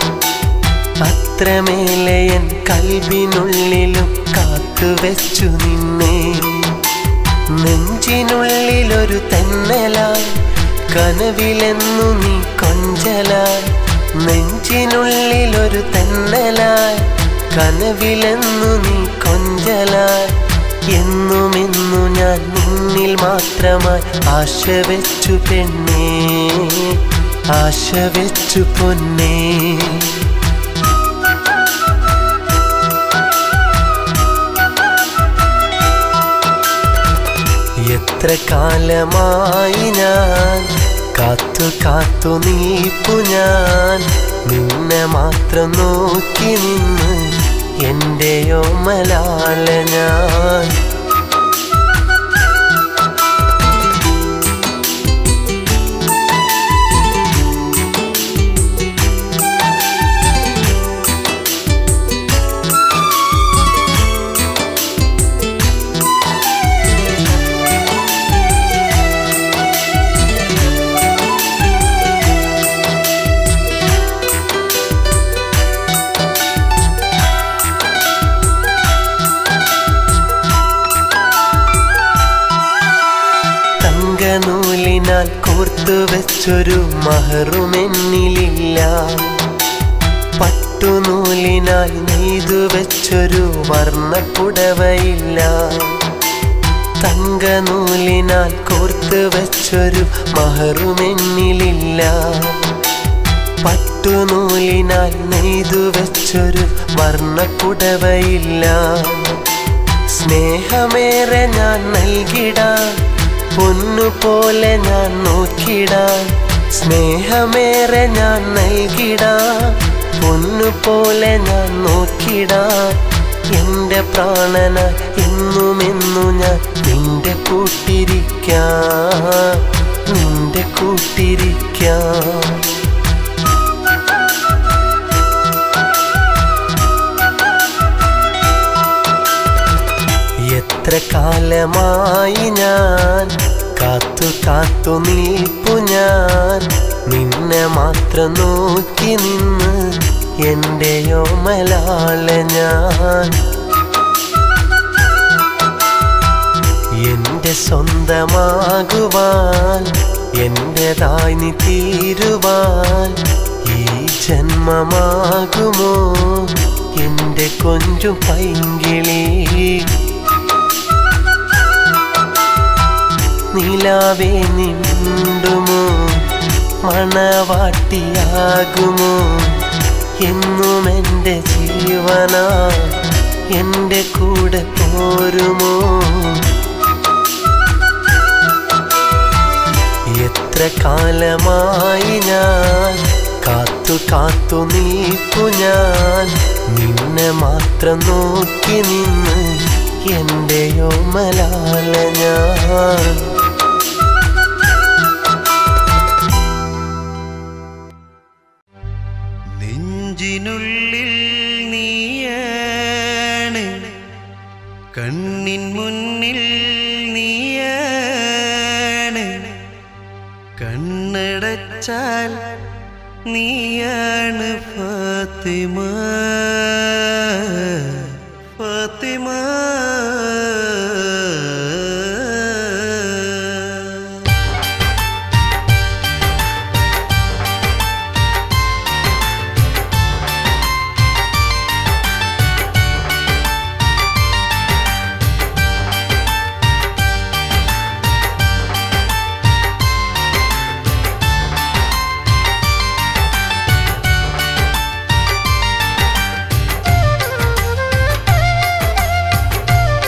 അത്രമേലെ എൻ കൽബിനുള്ളിലും കാത്തുവെച്ചു നിന്നെ നെഞ്ചിനുള്ളിലൊരു തെന്നലായി കനവിലെന്നു നീ കൊഞ്ചലായി നെഞ്ചിനുള്ളിലൊരു തെന്നലായി കനവിലെന്നു നീ കൊഞ്ചലായി എന്നുമെന്നു ഞാൻ നിന്നിൽ മാത്രമായി ആശ വെച്ചു പെണ്ണേ ആശ വെച്ചു പൊന്നേ എത്ര കാലമായി ഞാൻ കാത്തു കാത്തു നീപ്പു ഞാൻ നിന്നെ മാത്രം നോക്കി നിന്ന് എന്റെയോ മലാള ഞാൻ നൂലിനാൽ കോർത്തു വെച്ചൊരു മഹറുമെന്നിലില്ല പട്ടുനൂലിനാൽ നെയ്തു വെച്ചൊരു വർണ്ണപ്പുടവയില്ല തങ്കനൂലിനാൽ കോർത്തു വെച്ചൊരു മഹറുമെന്നിലില്ല പട്ടുനൂലിനാൽ നെയ്തു വെച്ചൊരു വർണ്ണപ്പുടവയില്ല സ്നേഹമേറെ ഞാൻ നൽകിടാൻ പൊന്നുപോലെ ഞാൻ നോക്കിടാൻ സ്നേഹമേറെ ഞാൻ നൽകിടാൻ പൊന്നുപോലെ ഞാൻ നോക്കിടാൻ എൻ്റെ പ്രാണന എന്നുമെന്നു ഞാൻ നിന്റെ കൂട്ടിരിക്കാം നിന്റെ കൂട്ടിരിക്കാം എത്ര കാലമായി ഞാൻ കാത്തു കാത്തു നിൽപ്പു ഞാൻ നിന്നെ മാത്രം നോക്കി നിന്ന് എൻ്റെയോ മലാള ഞാൻ എന്റെ സ്വന്തമാകുവാൻ എന്റേതായി നീ തീരുവാൻ ഈ ജന്മമാകുമോ എന്റെ കൊഞ്ചു പൈങ്കിളി നിലാവേ നിണ്ടുമോ മണവാട്ടിയാകുമോ എന്നും എൻ്റെ ജീവനാ എൻ്റെ കൂടെ പോരുമോ എത്ര കാലമായി ഞാൻ കാത്തു കാത്തു നീപ്പു ഞാൻ നിന്നെ മാത്രം നോക്കി നിന്ന് എൻ്റെയോ മലാല ഞാൻ നെഞ്ചിനുള്ളിൽ നീയാണ് കണ്ണിൻ മുന്നിൽ നീയാണ് കണ്ണടച്ചാൽ നീയാണ് ഫാത്തിമ ഫാത്തിമ ും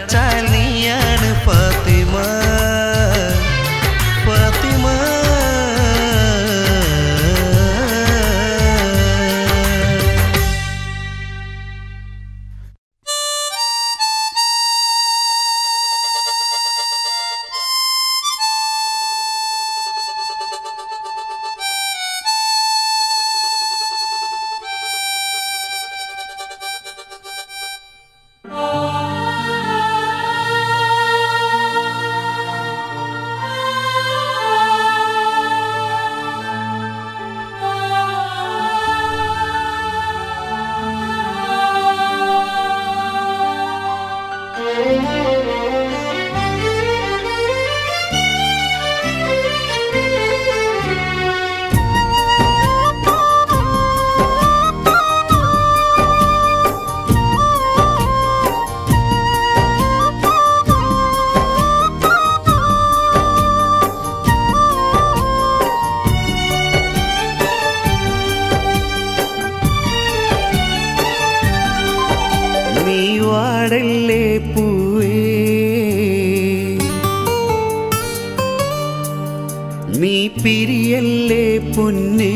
കണ്ണടച്ചാൽ നീയാണ് ഫാത്തിമ ഫാത്തിമ നീ വാടല്ലേ പൂവേ നീ പിരിയല്ലേ പൊന്നേ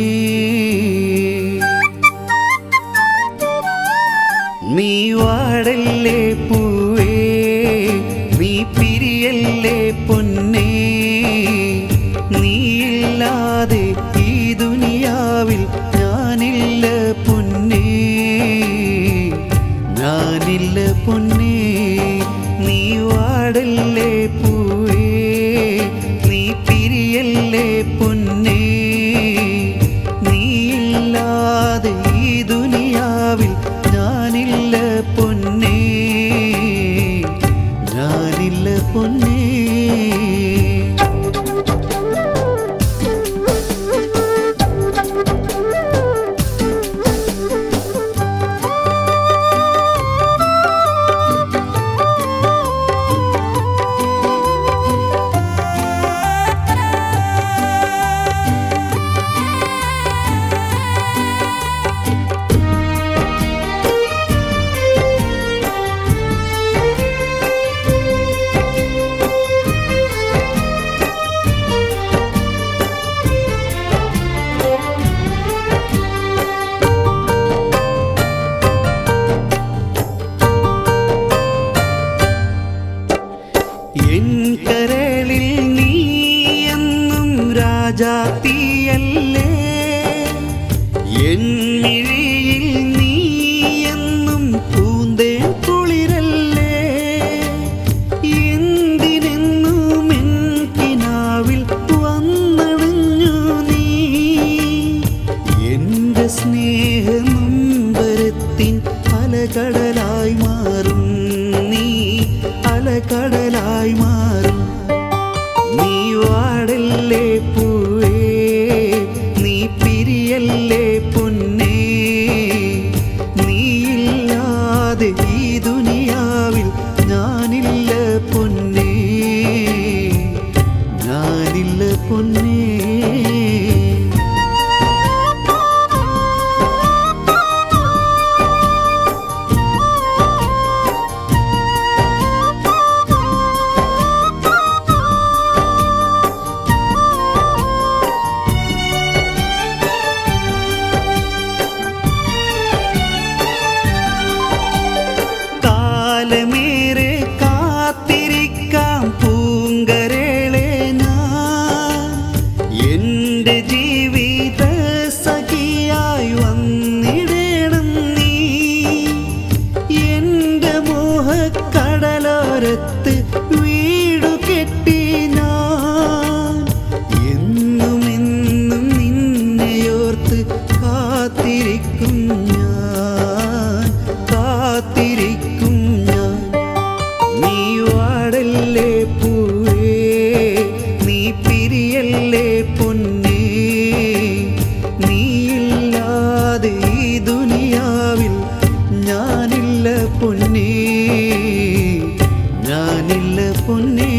നീ വാടല്ലേ പൂവേ നീ പിരിയല്ലേ പൊന്നേ നീയില്ലാതെ ഈ ദുനിയാവിൽ ഞാനില്ല പൊന്നേ ഞാനില്ല പൊന്നേ നീ വാടല്ലേ പൂവേ നീ പിരിയല്ലേ പൊന്നേ നീയില്ലാതെ ഈ ദുനിയാവിൽ ഞാനില്ല പൊന്നേ ഞാനില്ല പൊന്നേ എൻ കരളിൽ നീ എന്നും രാജാത്തിയല്ലേ എൻ മിഴിയിൽ നീ എന്നും പൂന്തേ കുളിരല്ലേ എന്തിനെന്നും എൻ കിനാവിൽ വന്നണിഞ്ഞു നീ എന്റെ സ്നേഹനൊമ്പരത്തിൻ അലകടലായി മാറും നീ അലകടലായി മാറും നീ വാടല്ലേ പൂവേ നീ പിരിയല്ലേ പൊന്നേ നീയില്ലാതെ ഈ ദുനിയാവിൽ ഞാനില്ല പൊന്നേ ഞാനില്ല പൊന്നേ കാലമേറെ കാത്തിരിക്കാം പൂങ്കരളെ ഞാൻ എന്റെ ജീവിത സഖിയായി വന്നിടണം നീ എന്റെ മോഹക്കടലോരത്ത് വീടു കെട്ടി ഞാൻ എന്നും എന്നും നിന്നെയോർത്ത് കാത്തിരിക്കും ഞാൻ കാത്തിരിക്കും ഞാൻ നീ വാടല്ലേ പൂവേ നീ പിരിയല്ലേ പൊന്നേ നീയില്ലാതെ ഈ ദുനിയാവിൽ ഞാനില്ല പൊന്നേ ഞാനില്ല പൊന്നേ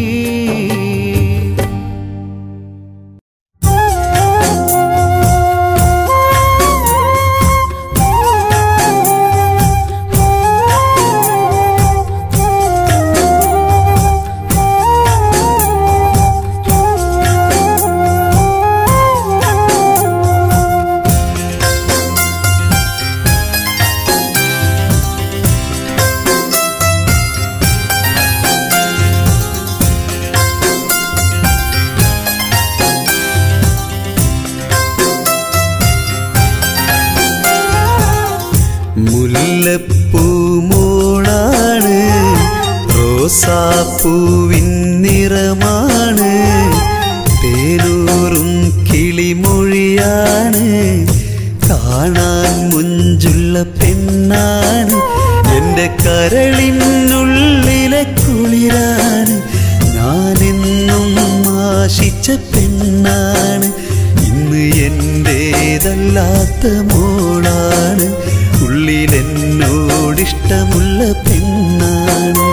ആ റോസാപ്പൂവിൻ നിറമാണ് തേനൂറും കിളിമൊഴിയാണ് കാണാൻ മുഞ്ചുള്ള പെണ്ണാണ് എൻ്റെ കരളിനുള്ളിലെ കുളിരാണ് ഞാനെന്നും ആശിച്ച പെണ്ണാണ് ഇന്ന് എൻ്റേതല്ലാത്ത മോളാണ് ഉള്ളിലെന്നോടിഷ്ടമുള്ള പെണ്ണാണ്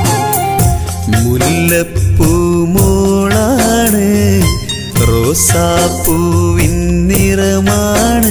മുല്ലപ്പൂ മോളാണ് റോസാപ്പൂവിൻ നിറമാണ്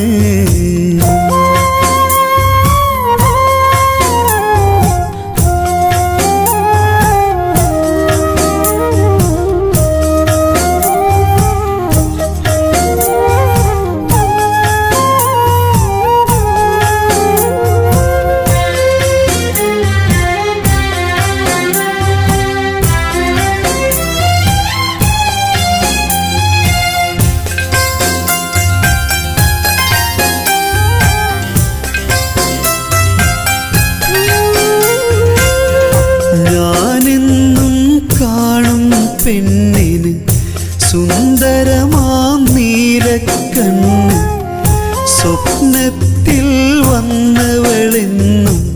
ഞാനെന്നും കാണും പെണ്ണിന് സുന്ദരമാം നീലക്കണ്ണ് സ്വപ്നത്തിൽ വന്നവളെന്നും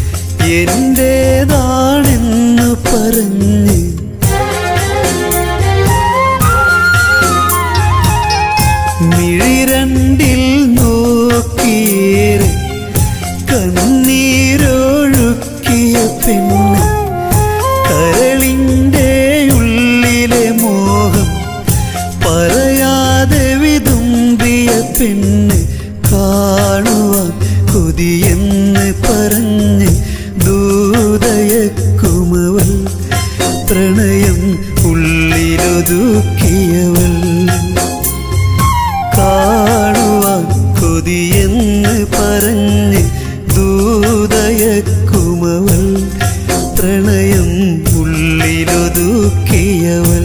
എന്റേതാണെന്ന് പറഞ്ഞ് മിഴിരണ്ടിൽ നോക്കിയേറെ കണ്ണീരൊഴുക്കിയ പെണ്ണ് കരളിൻ്റെ ഉള്ളിലെ മോഹം പറയാതെ വിതുമ്പിയ പെണ്ണ് കാണുവാൻ കൊതിയെന്ന് പറഞ്ഞ് ദൂതയക്കുമവൾ പ്രണയം ഉള്ളിലൊതുക്കിയവൾ കാണുവാൻ കൊതിയെന്ന് പറഞ്ഞ് ദൂതയക്കുമവൾ പ്രണയം ഉള്ളിലൊതുക്കിയവൾ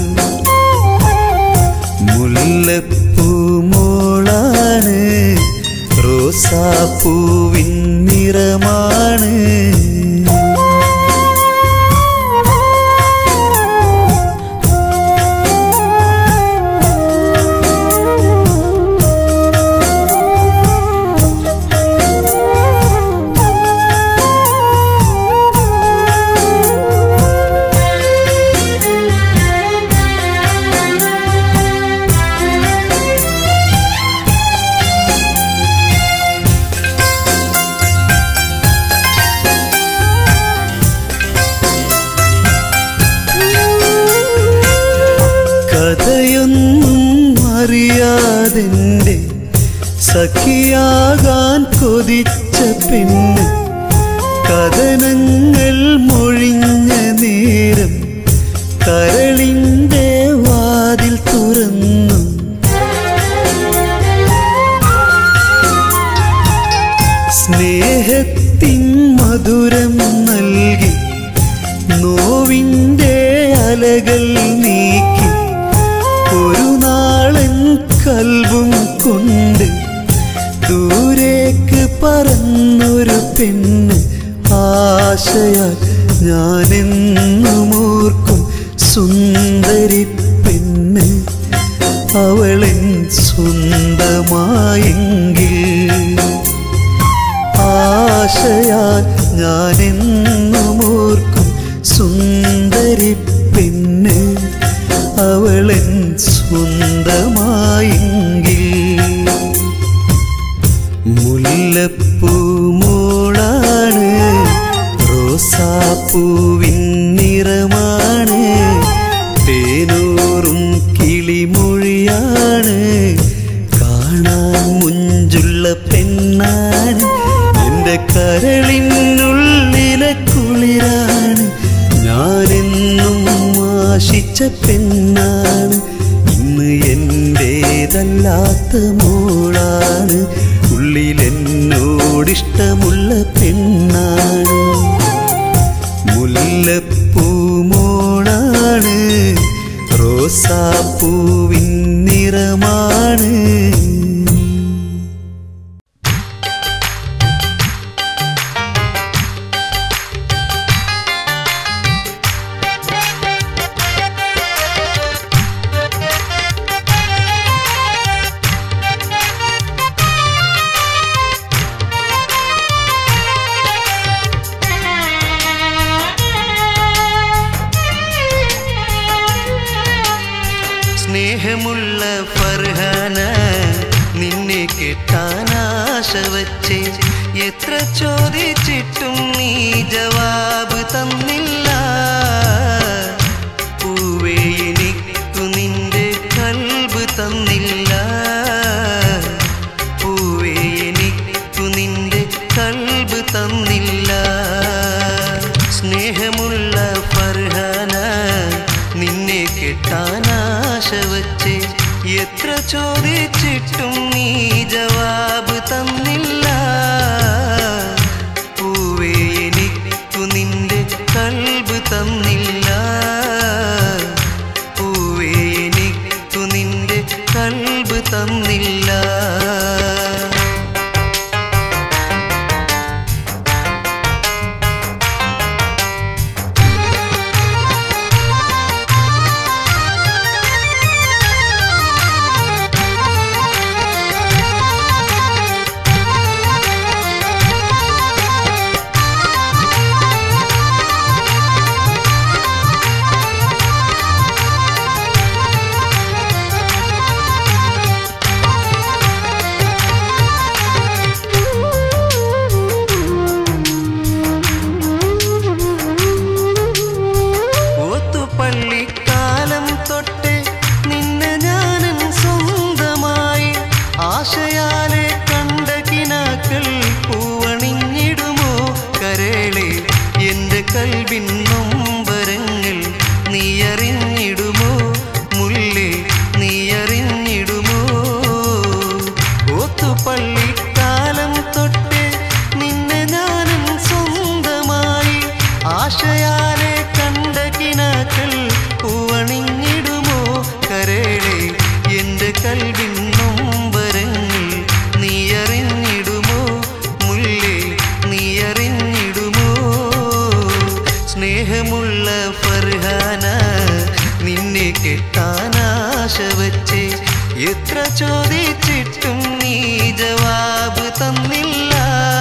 മുല്ലപ്പൂ മോളാണ് റോസാപ്പൂവിൻ നിറമാണ് കഥയൊന്നും അറിയാതെന്റെ സഖിയാകാൻ കൊതിച്ച പെണ്ണ് കഥനങ്ങൾ മൊഴിഞ്ഞ നേരം കരളിൻ്റെ വാതിൽ തുറന്നു സ്നേഹത്തിൻ മധുരം നൽകി നോവിൻ്റെ അലകൾ നീക്കി ഒരു നാളൻ കൽവും കൊണ്ട് ദൂരേക്ക് പറന്നൊരു പെണ്ണ് ആശയാൽ ഞാനെന്നും ഓർക്കും സുന്ദരി പെണ്ണ് അവളെൻ സ്വന്തമായെങ്കിൽ ആശയാൽ ഞാനെന്നും ഓർക്കും സുന്ദരി പെണ്ണ് അവളെൻ സ്വന്തമായെങ്കിൽ മുല്ലപ്പൂ മോളാണ് റോസാപ്പൂവിൻ നിറമാണ് തേനൂറും കിളിമൊഴിയാണ് കാണാൻ മുഞ്ചുള്ള പെണ്ണാണ് എൻ്റെ കരളിനുള്ളിലെ കുളിരാണ് ഞാനെന്നും ആശിച്ച പെണ്ണാണ് ഇന്ന് എൻ്റേതല്ലാത്ത മോളാണ് ഉള്ളിലെന്നോടിഷ്ടമുള്ള പെണ്ണാണ് മുല്ലപ്പൂ മോളാണ് റോസാപ്പൂവിൻ നിറമാണ് വച്ചേ എത്ര ചോദിച്ചിട്ടും നീ ജവാബ് തന്നില്ല പൂവേ എനിക്കു നിന്റെ കൽബ് തന്നില്ല പൂവേ എനിക്കു നിന്റെ കൽബ് തന്നില്ല സ്നേഹമുള്ള ഫർഹാന നിന്നെ കെട്ടാൻ ആശ വച്ചേ എത്ര ചോദിച്ചിട്ടും നീ ജവാബ് തന്നില്ല പൂവേ എനിക്കു നിന്റെ കൽബ് തന്നില്ല പൂവേ എനിക്കു നിന്റെ കൽബ് തന്നില്ല ഓത്തുപള്ളിക്കാലം തൊട്ട് നിന്നെ ഞാനൻ സ്വന്തമായി ആശയാലെ കണ്ട കിനാക്കൾ പൂവണിഞ്ഞിടുമോ കരളെ എന്റെ കൽവിൻ നൊമ്പരങ്ങൾ നീ അറിഞ്ഞിടുമോ മുല്ലേ നീ അറിഞ്ഞിടുമോ ഓത്തുപള്ളിക്കാലം തൊട്ട് നിന്നെ ഞാനും സ്വന്തമായി ആശയാലെ കണ്ട കിനാക്കൾ പൂവണിഞ്ഞിടുമോ കരളെ എന്റെ കൽവിൻ നൊമ്പരങ്ങൾ നീ അറിഞ്ഞിടുമോ മുല്ലേ നീ അറിഞ്ഞിടുമോ സ്നേഹമുള്ള ഫർഹാന നിന്നെ കെട്ടാൻ ആശ വച്ചേ എത്ര ചോദിച്ചിട്ടും നീ ജവാബ് തന്നില്ല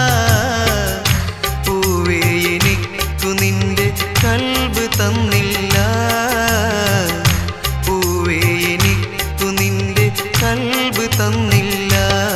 പൂവേ എനിക്കു നിന്റെ കൽബ് തന്നില്ല പൂവേ എനിക്കു നിന്റെ കൽബ് തന്നില്ല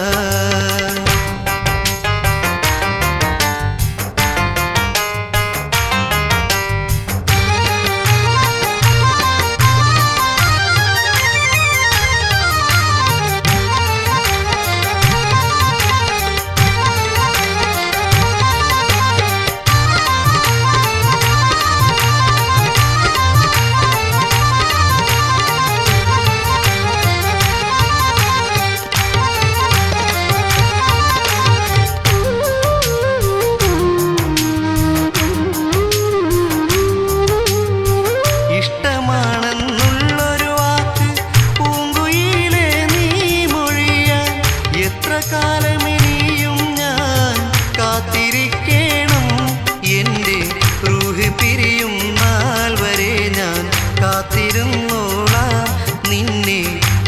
ഇഷ്ടമാണെന്നുള്ളൊരു വാക്ക് പൂങ്കുയിലെ നീ മൊഴിയാൻ എത്ര കാലമിനിയും ഞാൻ കാത്തിരിക്കണം എൻ്റെ റൂഹ് പിരിയും നാൾ വരെ ഞാൻ കാത്തിരുന്നോളാം നിന്നെ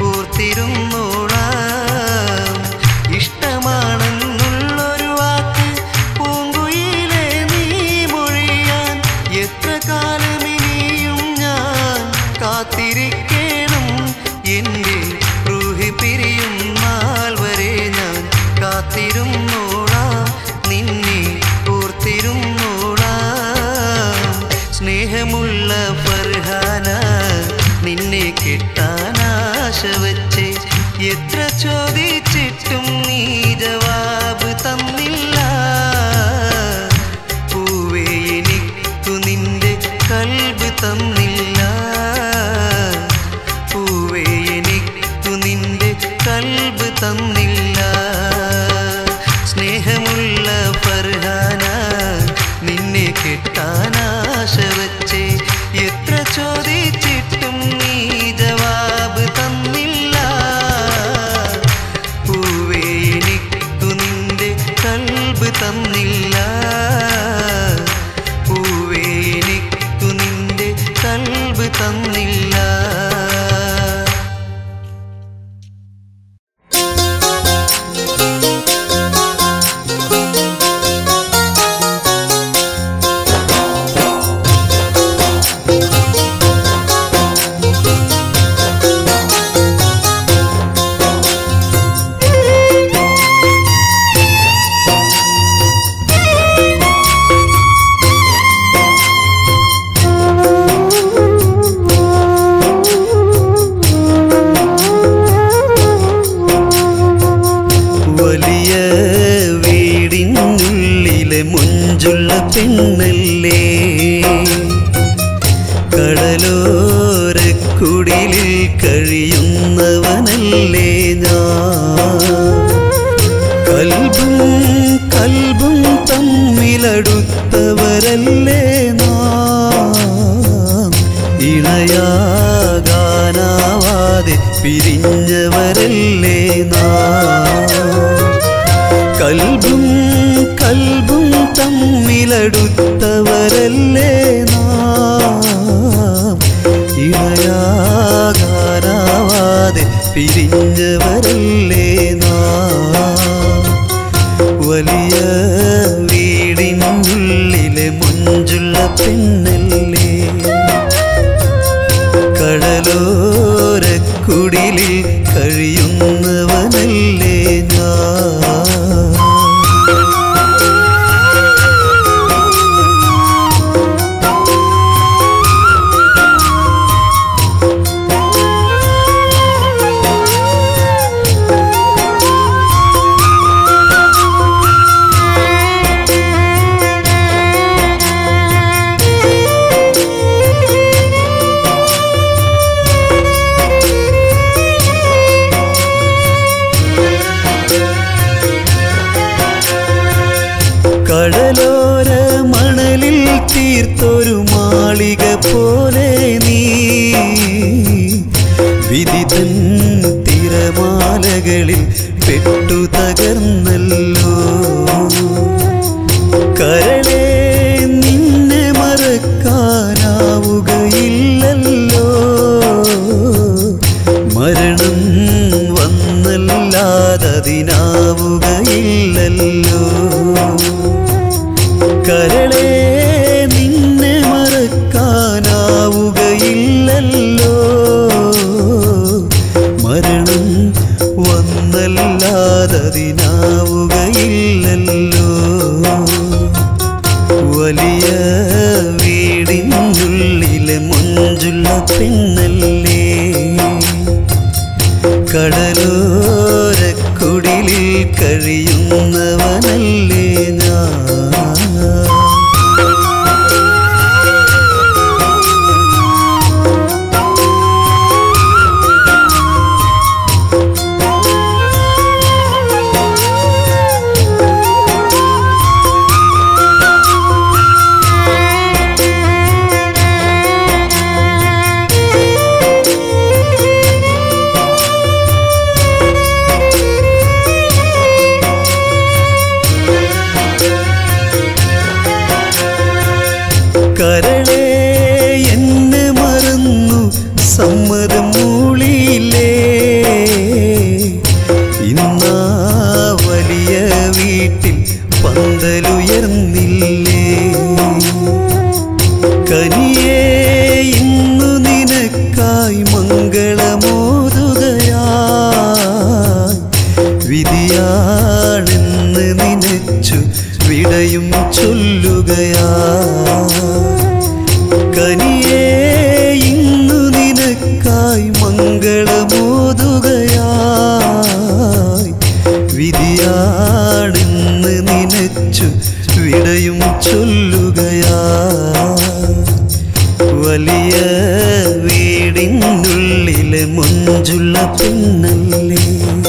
ഓർത്തിരുന്നോളാം ഇഷ്ടമാണെന്നുള്ളൊരു വാക്ക് പൂങ്കുയിലെ നീ മൊഴിയാൻ എത്ര കാലമിനിയും ഞാൻ കാത്തിരിക്കണം എൻ്റെ റൂഹി പിരിയും നാൾ വരെ ഞാൻ കാത്തിരുന്നോളാം നിന്നെ ഓർത്തിരുന്നോളാം സ്നേഹമുള്ള ഫർഹാന നിന്നെ കെട്ടാൻ ആശ വച്ചേ എത്ര ചോദിച്ചിട്ടും നീ ജവാബ് തന്നില്ല പൂവേ എനിക്കു നിന്റെ കൽബ് തന്നില്ല പൂവേ എനിക്കു നിന്റെ കൽബ് തന്നില്ല സ്നേഹമുള്ള ഫർഹാന നിന്നെ കെട്ടാൻ ആശ വച്ചേ എത്ര ചോദിച്ചിട്ടും നീ ജവാബ് തന്നില്ല പൂവേ എനിക്കു നിന്റെ കൽബ് തന്നില്ല പൂവേ എനിക്കു നിന്റെ കൽബ് തന്നില്ല Thank you. കടലോരക്കുടിലിൽ കഴിയുന്നവനല്ലേ ഞാൻ കൽബും കൽബും തമ്മിലടുത്തവരല്ലേ നാം ഇണയാകാനാവാതെ പിരിഞ്ഞവരല്ലേ നാം കൽബും കൽബും തമ്മിലടുത്തവരല്ലേ നാം ഇണയാകാനാവാതെ പിരിഞ്ഞവരല്ലേ നാം വലിയ വീടിനുള്ളിലെ മുഞ്ചുള്ള പെണ്ണല്ലേ കടലോരക്കുടിലിൽ കഴിയുന്നവനല്ലേ ഞാൻ കടലോര മണലിൽ തീർത്തൊരു മാളിക പോലെ നീ വിദിതൻ തിരമാലകളിൽ പെട്ടു തകർന്നല്ലോ കരളെ നിന്നെ മറക്കാനാവുകയില്ലല്ലോ മരണം വന്നല്ലാതതിനാവുകയില്ലല്ലോ കരളെ നിന്നെ മറക്കാനാവുകയില്ലല്ലോ മരണം വന്നല്ലാതതിനാവുകയില്ലല്ലോ വലിയ വീടിനുള്ളിലെ മുഞ്ചുള്ള പെണ്ണല്ലേ കടലോരക്കുടിലിൽ കഴിയുന്നവനല്ലേ ഞാൻ കരളെ എന്നെ മറന്നു സമ്മതം മൂളിയില്ലേ ഇന്നാ വലിയ വീട്ടിൽ പന്തലുയർന്നില്ലേ കനിയേ ഇന്നു നിനക്കായി മംഗളമോതുകയായി വിധിയാണെന്ന് നിനച്ചു വിടയും ചൊല്ലുകയാ കനിയേ ഇന്നു നിനക്കായി മംഗളമോതുകയായി വിധിയാണെന്ന് നിനച്ചു വിടയും ചൊല്ലുകയാ വലിയ വീടിനുള്ളിലെ മുഞ്ചുള്ള പെണ്ണല്ലേ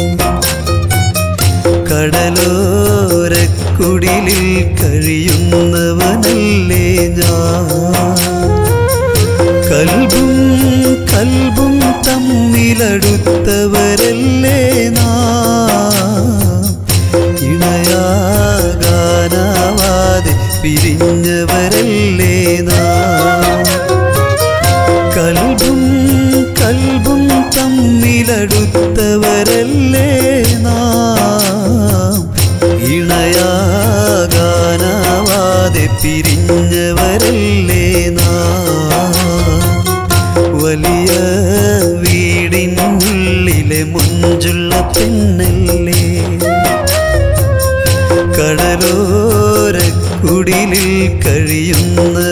കടലോരക്കുടിലിൽ കഴിയുന്നവനല്ലേ ഞാൻ കൽബും കൽബും തമ്മിലടുത്തവരല്ലേ നാം ഇണയാകാനാവാതെ പിരിഞ്ഞവരല്ലേ നാം കൽബും കൽബും തമ്മിലടുത്തവരല്ലേ നാം ഇണയാകാനാവാതെ പിരിഞ്ഞവരല്ലേ നാം വലിയ വീടിനുള്ളിലെ മുഞ്ചുള്ള പെണ്ണല്ലേ കടലോരക്കുടിലിൽ കഴിയുന്ന